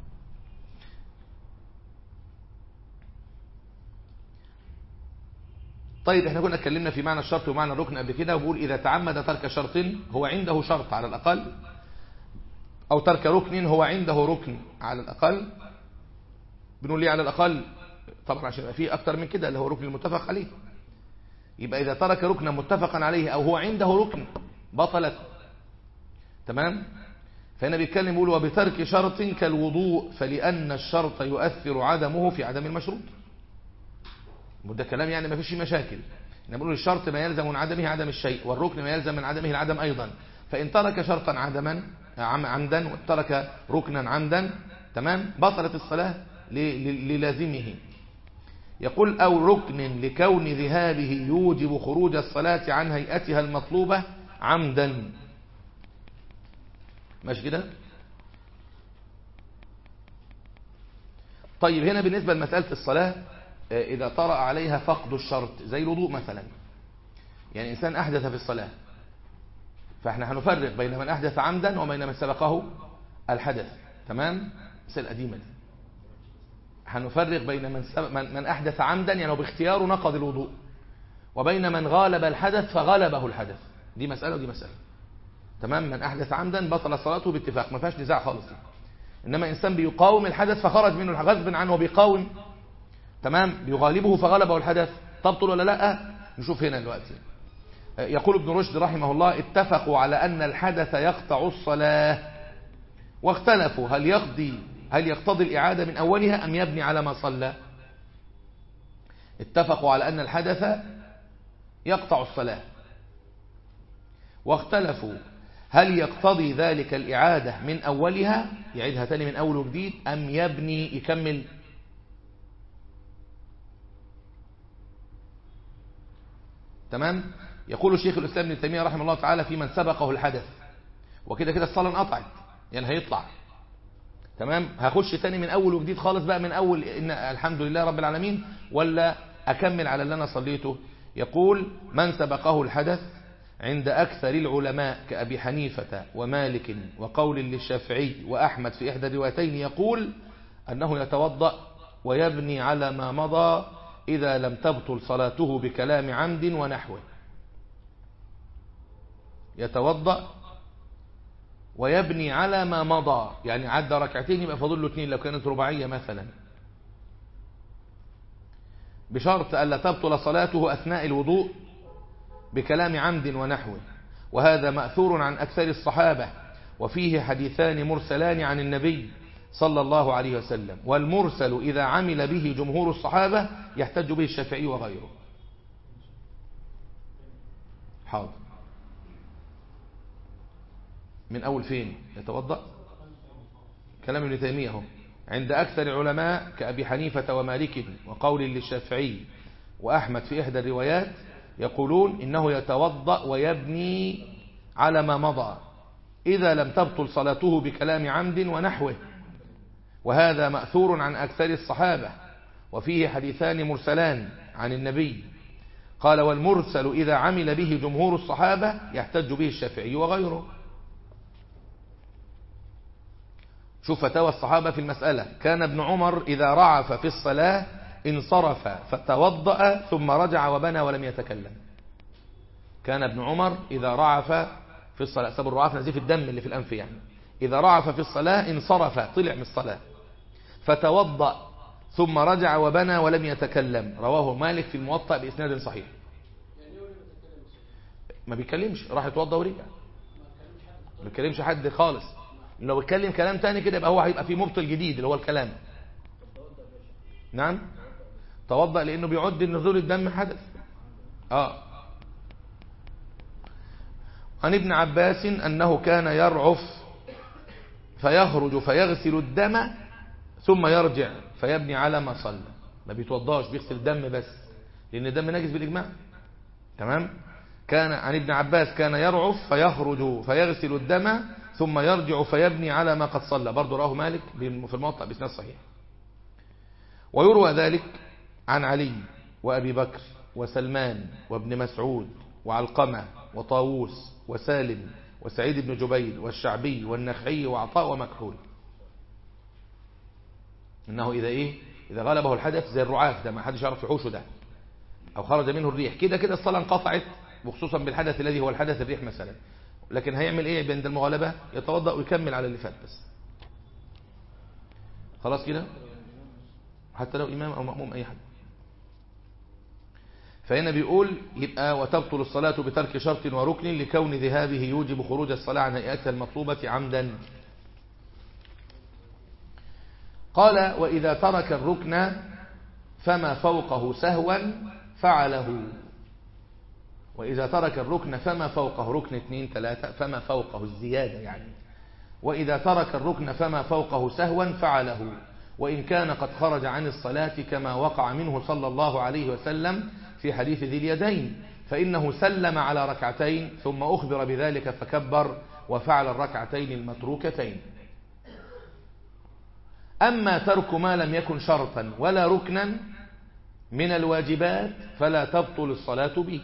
طيب احنا كنا اتكلمنا في معنى الشرط ومعنى الركن قبل كده وبقول إذا تعمد ترك شرط هو عنده شرط على الأقل أو ترك ركن هو عنده ركن على الأقل بنقول ليه على الأقل طبعا عشان يبقى فيه أكتر من كده اللي هو ركن المتفق عليه يبقى إذا ترك ركنا متفقا عليه أو هو عنده ركن بطلت تمام فهنا بيتكلم يقول وبترك شرط كالوضوء فلأن الشرط يؤثر عدمه في عدم المشروط وده كلام يعني ما فيش مشاكل نقول الشرط ما يلزم من عدمه عدم الشيء والركن ما يلزم من عدمه العدم أيضا فإن ترك شرطا عدما عمدا وترك ركنا عمدا تمام بطلت الصلاة للازمه يقول أو ركن لكون ذهابه يوجب خروج الصلاة عن هيئتها المطلوبة عمدا ماشي كده طيب هنا بالنسبة لمسألة الصلاة آه، إذا طرأ عليها فقد الشرط زي الوضوء مثلا يعني إنسان أحدث في الصلاة فإحنا هنفرق بين من أحدث عمدا وبين من سبقه الحدث تمام مسألة قديمة دي هنفرق بين من, سبق من, من أحدث عمدا يعني باختياره نقض الوضوء وبين من غالب الحدث فغلبه الحدث دي مسألة ودي مسألة تمام من أحدث عمدا بطل صلاته باتفاق ما فيهاش نزاع خالص دي. إنما إنسان بيقاوم الحدث فخرج منه غصب عنه وبيقاوم تمام بيغالبه فغلبه الحدث تبطل ولا لا نشوف هنا دلوقتي يقول ابن رشد رحمه الله اتفقوا على أن الحدث يقطع الصلاة واختلفوا هل يقضي هل يقتضي الإعادة من أولها أم يبني على ما صلى اتفقوا على أن الحدث يقطع الصلاة واختلفوا هل يقتضي ذلك الإعادة من أولها يعيدها تاني من أول وجديد أم يبني يكمل تمام يقول الشيخ الإسلام ابن تيمية رحمه الله تعالى في من سبقه الحدث وكده كده الصلاة انقطعت يعني هيطلع تمام هخش تاني من أول وجديد خالص بقى من أول إن الحمد لله رب العالمين ولا أكمل على اللي أنا صليته يقول من سبقه الحدث عند أكثر العلماء كأبي حنيفة ومالك وقول للشافعي وأحمد في إحدى الروايتين يقول أنه يتوضأ ويبني على ما مضى إذا لم تبطل صلاته بكلام عمد ونحوه يتوضأ ويبني على ما مضى يعني عدى ركعتين يبقى فاضل له اثنين لو كانت رباعية مثلا بشرط ألا تبطل صلاته أثناء الوضوء بكلام عمد ونحوه وهذا مأثور عن أكثر الصحابة وفيه حديثان مرسلان عن النبي صلى الله عليه وسلم والمرسل إذا عمل به جمهور الصحابة يحتج به الشافعي وغيره حاضر من أول فين يتوضأ كلام ابن تيمية هو عند أكثر العلماء كأبي حنيفة ومالك وقول للشافعي وأحمد في إحدى الروايات يقولون إنه يتوضأ ويبني على ما مضى إذا لم تبطل صلاته بكلام عمد ونحوه وهذا مأثور عن أكثر الصحابة وفيه حديثان مرسلان عن النبي قال والمرسل إذا عمل به جمهور الصحابة يحتج به الشافعي وغيره شوف فتاوى الصحابة في المسألة كان ابن عمر إذا رعف في الصلاة انصرف فتوضأ ثم رجع وبنى ولم يتكلم كان ابن عمر إذا رعف في الصلاة سبب الرعاف نزيف الدم اللي في الأنف يعني إذا رعف في الصلاة انصرف طلع من الصلاة فتوضأ ثم رجع وبنى ولم يتكلم رواه مالك في الموطأ بإسناد صحيح ما بيتكلمش راح يتوضأ ورجع ما بيتكلمش حد خالص لو اتكلم كلام تاني كده يبقى هو هيبقى في مبطل جديد اللي هو الكلام نعم توضأ لأنه بيعد نزول الدم حدث اه عن ابن عباس أنه كان يرعف فيخرج فيغسل الدم ثم يرجع فيبني على ما صلى ما بيتوضاش بيغسل الدم بس لأن الدم نجس بالإجماع تمام كان عن ابن عباس كان يرعف فيخرج فيغسل الدم ثم يرجع فيبني على ما قد صلى برضه رواه مالك في الموطأ بإسناد صحيح ويروى ذلك عن علي وأبي بكر وسلمان وابن مسعود وعلقمة وطاووس وسالم وسعيد بن جبير والشعبي والنخعي وعطاء ومكحول إنه إذا إيه إذا غلبه الحدث زي الرعاف ده ما حدش يعرف يحوشه ده أو خرج منه الريح كده كده الصلاة انقطعت وخصوصا بالحدث الذي هو الحدث الريح مثلا لكن هيعمل ايه عند المغالبة يتوضأ ويكمل على اللي فات بس خلاص كده حتى لو إمام أو مأموم أي حد فهنا بيقول يبقى وتبطل الصلاة بترك شرط وركن لكون ذهابه يوجب خروج الصلاة عن هيئتها المطلوبة عمدا قال وإذا ترك الركن فما فوقه سهوا فعله وإذا ترك الركن فما فوقه ركن اثنين ثلاثة فما فوقه الزيادة يعني وإذا ترك الركن فما فوقه سهوا فعله وإن كان قد خرج عن الصلاة كما وقع منه صلى الله عليه وسلم في حديث ذي اليدين فإنه سلم على ركعتين ثم أخبر بذلك فكبر وفعل الركعتين المتروكتين أما ترك ما لم يكن شرطا ولا ركنا من الواجبات فلا تبطل الصلاة به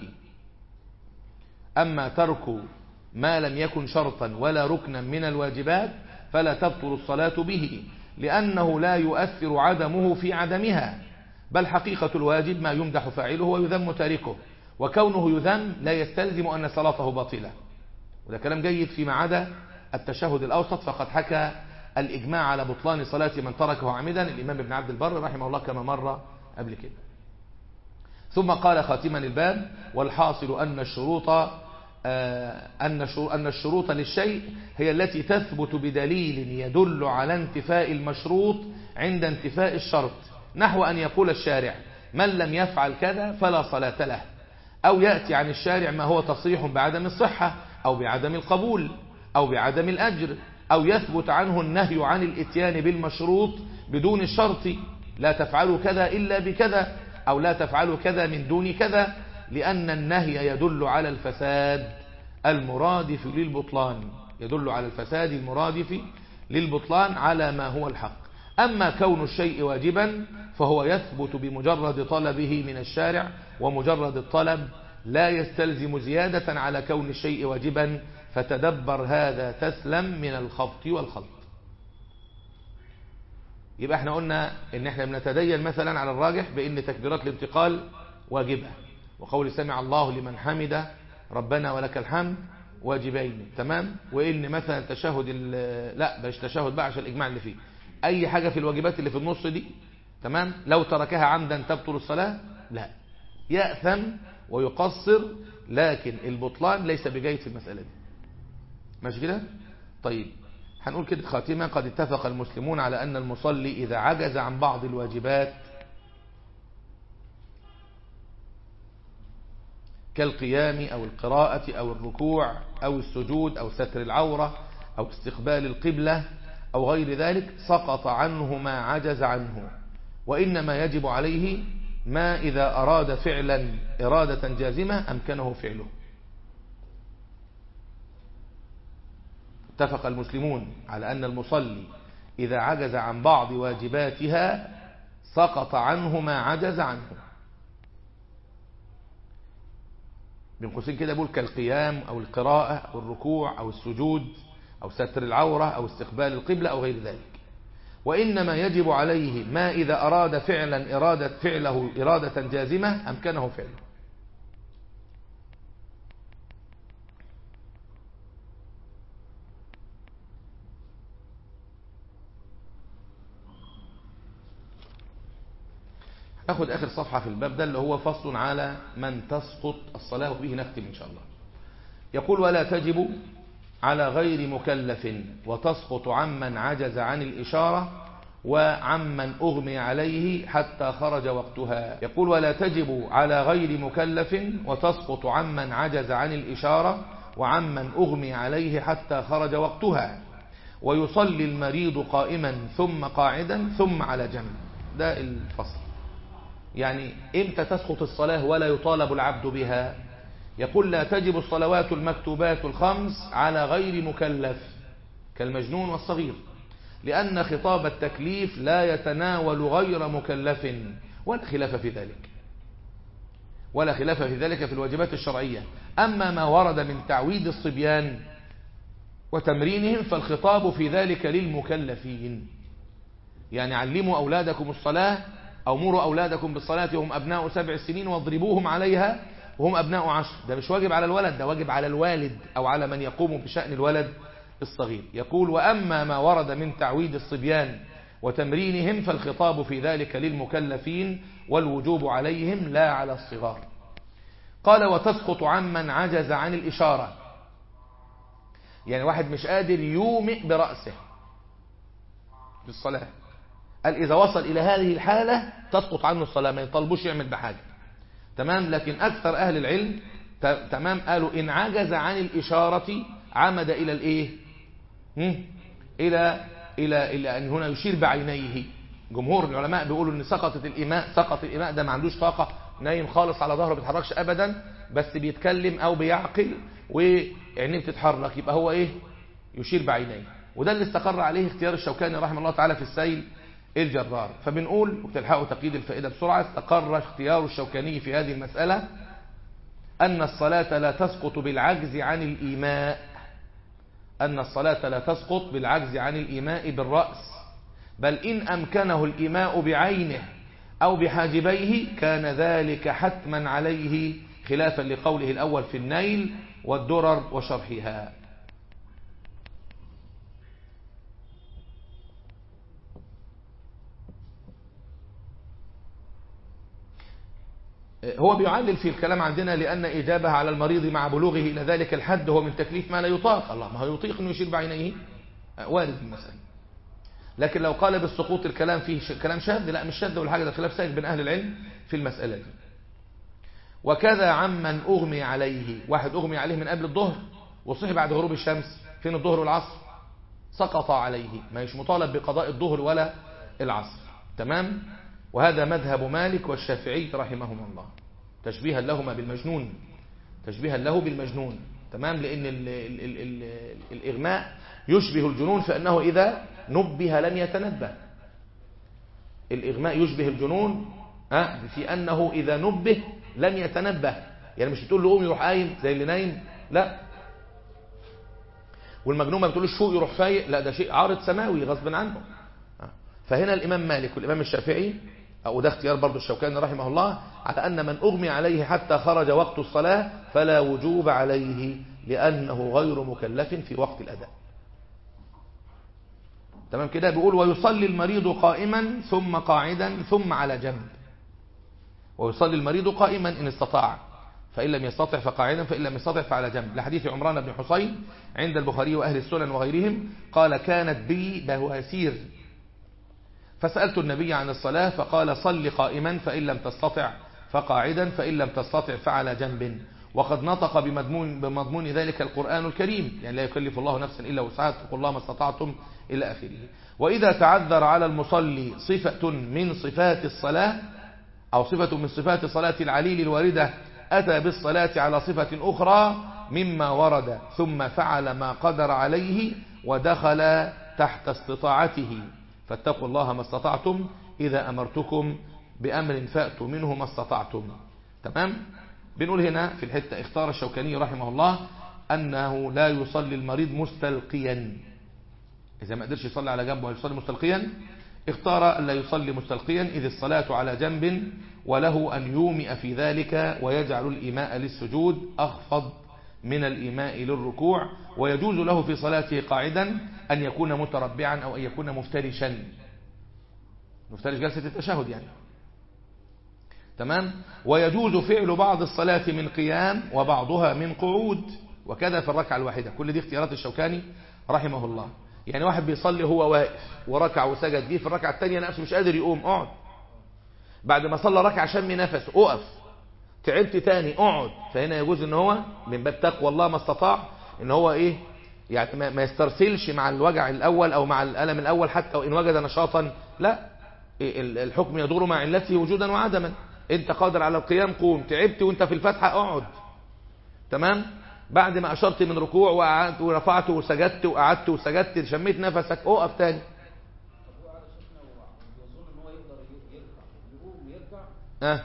أما ترك ما لم يكن شرطا ولا ركنا من الواجبات فلا تبطل الصلاة به لأنه لا يؤثر عدمه في عدمها بل حقيقة الواجب ما يمدح فاعله ويذم تاركه وكونه يذم لا يستلزم أن صلاته باطلة وده كلام جيد فيما عدا التشهد الأوسط فقد حكى الإجماع على بطلان صلاة من تركه عمدا الإمام ابن عبد البر رحمه الله كما مر قبل كده ثم قال خاتما الباب والحاصل أن الشروط أن أن الشروط للشيء هي التي تثبت بدليل يدل على انتفاء المشروط عند انتفاء الشرط نحو أن يقول الشارع من لم يفعل كذا فلا صلاة له أو يأتي عن الشارع ما هو تصريح بعدم الصحة أو بعدم القبول أو بعدم الأجر أو يثبت عنه النهي عن الاتيان بالمشروط بدون الشرط لا تفعلوا كذا إلا بكذا أو لا تفعلوا كذا من دون كذا لأن النهي يدل على الفساد المرادف للبطلان يدل على الفساد المرادف للبطلان على ما هو الحق أما كون الشيء واجبا فهو يثبت بمجرد طلبه من الشارع ومجرد الطلب لا يستلزم زيادة على كون الشيء واجبا فتدبر هذا تسلم من الخبط والخلط يبقى احنا قلنا ان احنا بنتدين مثلا على الراجح بان تكبيرات الانتقال واجبة وقول سمع الله لمن حمده ربنا ولك الحمد واجبين تمام وان مثلا تشهد لا مش تشهد بقى عشان الاجماع اللي فيه اي حاجة في الواجبات اللي في النص دي تمام لو تركها عمدا تبطل الصلاة لا يأثم ويقصر لكن البطلان ليس بجيد في المسألة دي ماشي كده طيب هنقول كده خاتمة قد اتفق المسلمون على أن المصلي إذا عجز عن بعض الواجبات كالقيام أو القراءة أو الركوع أو السجود أو ستر العورة أو استقبال القبلة أو غير ذلك سقط عنه ما عجز عنه وإنما يجب عليه ما إذا أراد فعلا إرادة جازمة أمكنه فعله اتفق المسلمون على أن المصلي إذا عجز عن بعض واجباتها سقط عنه ما عجز عنه بين قوسين كده بقول كالقيام أو القراءة أو الركوع أو السجود أو ستر العورة أو استقبال القبلة أو غير ذلك وإنما يجب عليه ما إذا أراد فعلا إرادة فعله إرادة جازمة أمكنه فعله ناخد آخر صفحة في الباب ده اللي هو فصل على من تسقط الصلاة وبه نختم إن شاء الله يقول ولا تجب على غير مكلف وتسقط عمن عجز عن الإشارة وعمن أغمي عليه حتى خرج وقتها يقول ولا تجب على غير مكلف وتسقط عمن عجز عن الإشارة وعمن أغمي عليه حتى خرج وقتها ويصلي المريض قائما ثم قاعدا ثم على جنب ده الفصل يعني امتى تسقط الصلاة ولا يطالب العبد بها يقول لا تجب الصلوات المكتوبات الخمس على غير مكلف كالمجنون والصغير لأن خطاب التكليف لا يتناول غير مكلف ولا خلاف في ذلك ولا خلاف في ذلك في الواجبات الشرعية أما ما ورد من تعويد الصبيان وتمرينهم فالخطاب في ذلك للمكلفين يعني علموا أولادكم الصلاة أو مروا أولادكم بالصلاة وهم أبناء سبع سنين واضربوهم عليها وهم أبناء عشر ده مش واجب على الولد ده واجب على الوالد أو على من يقوم بشأن الولد الصغير يقول وأما ما ورد من تعويد الصبيان وتمرينهم فالخطاب في ذلك للمكلفين والوجوب عليهم لا على الصغار قال وتسقط عمن عجز عن الإشارة يعني واحد مش قادر يومئ برأسه في الصلاة قال إذا وصل إلى هذه الحالة تسقط عنه الصلاة ما يطلبوش يعمل بحاجة تمام لكن أكثر أهل العلم تمام قالوا إن عجز عن الإشارة عمد إلى الإيه هم؟ إلى إلى إلى أن هنا يشير بعينيه جمهور العلماء بيقولوا إن سقطت الإماء سقط الإماء ده ما عندوش طاقة نايم خالص على ظهره ما بيتحركش أبدا بس بيتكلم أو بيعقل وعينيه بتتحرك يبقى هو ايه يشير بعينيه وده اللي استقر عليه اختيار الشوكاني رحمه الله تعالى في السيل الجرار فبنقول وبتلحقوا تقييد الفائدة بسرعة استقر اختيار الشوكاني في هذه المسألة أن الصلاة لا تسقط بالعجز عن الإيماء أن الصلاة لا تسقط بالعجز عن الإيماء بالرأس بل إن أمكنه الإيماء بعينه أو بحاجبيه كان ذلك حتما عليه خلافا لقوله الأول في النيل والدرر وشرحها هو بيعلل في الكلام عندنا لأن إجابة على المريض مع بلوغه إلى ذلك الحد هو من تكليف ما لا يطاق الله ما هو يطيق أنه يشير بعينيه وارد المسألة لكن لو قال بالسقوط الكلام فيه ش... كلام شاذ لا مش شاذ ولا حاجة ده خلاف سائغ بين أهل العلم في المسألة دي وكذا عمن أغمي عليه واحد أغمي عليه من قبل الظهر وصحي بعد غروب الشمس فين الظهر والعصر سقط عليه ما يش مطالب بقضاء الظهر ولا العصر تمام وهذا مذهب مالك والشافعي رحمهما الله تشبيها لهما بالمجنون تشبيها له بالمجنون تمام لأن ال ال ال ال الإغماء يشبه الجنون فإنه إذا نبه لم يتنبه الإغماء يشبه الجنون ها في أنه إذا نبه لم يتنبه يعني مش بتقول له قوم يروح قايم زي اللي نايم لا والمجنون ما بتقولوش فوق يروح فايق لا ده شيء عارض سماوي غصب عنه فهنا الإمام مالك والإمام الشافعي أو ده اختيار برضو الشوكاني رحمه الله على أن من أغمي عليه حتى خرج وقت الصلاة فلا وجوب عليه لأنه غير مكلف في وقت الأداء تمام كده بيقول ويصلي المريض قائما ثم قاعدا ثم على جنب ويصلي المريض قائما إن استطاع فإن لم يستطع فقاعدا فإن لم يستطع فعلى جنب لحديث عمران بن حسين عند البخاري وأهل السنن وغيرهم قال كانت بي بواسير فسألت النبي عن الصلاة فقال صل قائما فإن لم تستطع فقاعدا فإن لم تستطع فعلى جنب وقد نطق بمضمون, بمضمون ذلك القرآن الكريم يعني لا يكلف الله نفسا إلا وسعها اتقوا الله ما استطعتم إلى آخره وإذا تعذر على المصلي صفة من صفات الصلاة أو صفة من صفات صلاة العليل الواردة أتى بالصلاة على صفة أخرى مما ورد ثم فعل ما قدر عليه ودخل تحت استطاعته فاتقوا الله ما استطعتم إذا أمرتكم بأمر فأتوا منه ما استطعتم تمام بنقول هنا في الحتة اختار الشوكاني رحمه الله أنه لا يصلي المريض مستلقيا إذا ما قدرش يصلي على جنبه ويصلي مستلقيا اختار ألا يصلي مستلقيا إذ الصلاة على جنب وله أن يومئ في ذلك ويجعل الإيماء للسجود أخفض من الإيماء للركوع ويجوز له في صلاته قاعدا أن يكون متربعا أو أن يكون مفترشا مفترش جلسة التشهد يعني تمام ويجوز فعل بعض الصلاة من قيام وبعضها من قعود وكذا في الركعة الواحدة كل دي اختيارات الشوكاني رحمه الله يعني واحد بيصلي هو واقف وركع وسجد جه في الركعة الثانية نفسه مش قادر يقوم اقعد بعد ما صلى ركعة شم نفسه اقف تعبت تاني اقعد فهنا يجوز ان هو من باب تقوى الله ما استطاع ان هو ايه يعني ما يسترسلش مع الوجع الاول او مع الالم الاول حتى وان وجد نشاطا لا الحكم يدور مع علته وجودا وعدما انت قادر على القيام قوم تعبت وانت في الفتحة اقعد تمام بعد ما اشرت من ركوع وقعدت ورفعت وسجدت وقعدت وسجدت شميت نفسك اقف تاني اه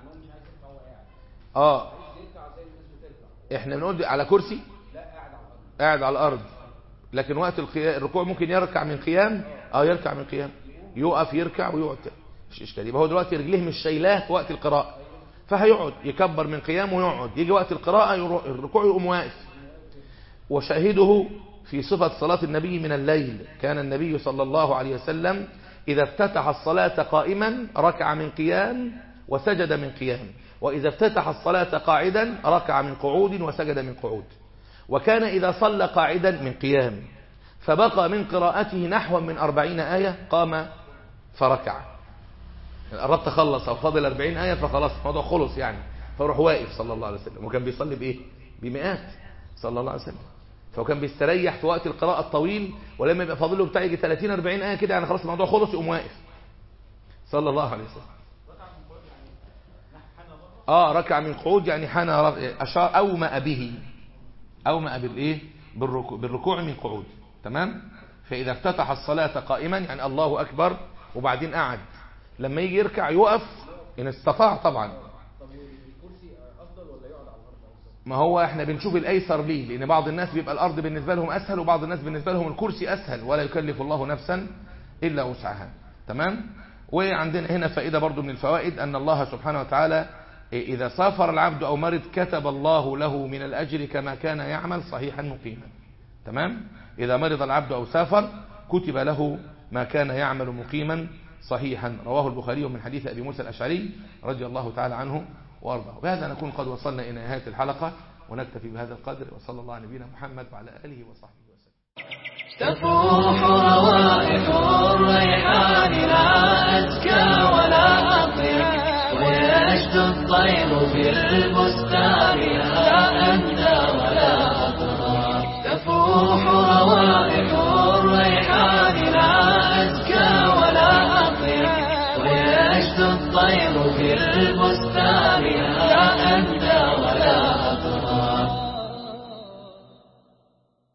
اه احنا بنقول على كرسي قاعد على الارض لكن وقت الركوع ممكن يركع من قيام اه يركع من قيام يقف يركع ويقعد مش اشكال يبقى هو دلوقتي رجليه مش شايلاه في وقت القراءه فهيقعد يكبر من قيام ويقعد يجي وقت القراءه يروح الركوع يقوم واقف وشاهده في صفة صلاة النبي من الليل كان النبي صلى الله عليه وسلم إذا افتتح الصلاة قائما ركع من قيام وسجد من قيام وإذا افتتح الصلاة قاعدا ركع من قعود وسجد من قعود وكان إذا صلى قاعدا من قيام فبقى من قراءته نحو من أربعين آية قام فركع قربت خلص أو فاضل أربعين آية فخلاص الموضوع خلص يعني فروح واقف صلى الله عليه وسلم وكان بيصلي بإيه بمئات صلى الله عليه وسلم فهو كان بيستريح في وقت القراءة الطويل ولما يبقى فاضل له بتاع يجي 30 40 آية كده يعني خلاص الموضوع خلص يقوم واقف صلى الله عليه وسلم اه ركع من قعود يعني حنى أشار أومأ به أومأ بالإيه بالركوع, بالركوع من قعود تمام فإذا افتتح الصلاة قائما يعني الله أكبر وبعدين قعد لما يجي يركع يقف إن استطاع طبعا ما هو احنا بنشوف الايسر ليه لان بعض الناس بيبقى الارض بالنسبه لهم اسهل وبعض الناس بالنسبه لهم الكرسي اسهل ولا يكلف الله نفسا الا وسعها تمام وعندنا هنا فائده برضو من الفوائد ان الله سبحانه وتعالى اذا سافر العبد او مرض كتب الله له من الاجر كما كان يعمل صحيحا مقيما تمام اذا مرض العبد او سافر كتب له ما كان يعمل مقيما صحيحا رواه البخاري من حديث ابي موسى الاشعري رضي الله تعالى عنه وارضاه بهذا نكون قد وصلنا الى نهايه الحلقه ونكتفي بهذا القدر وصلى الله على نبينا محمد وعلى اله وصحبه وسلم تفوح روائح الريحان لا أزكى ولا أطيب ويشد الطير في البستان لا أندى ولا أطرى تفوح روائح الريحان لا أزكى ولا أطيب ويشد الطير في البستان لا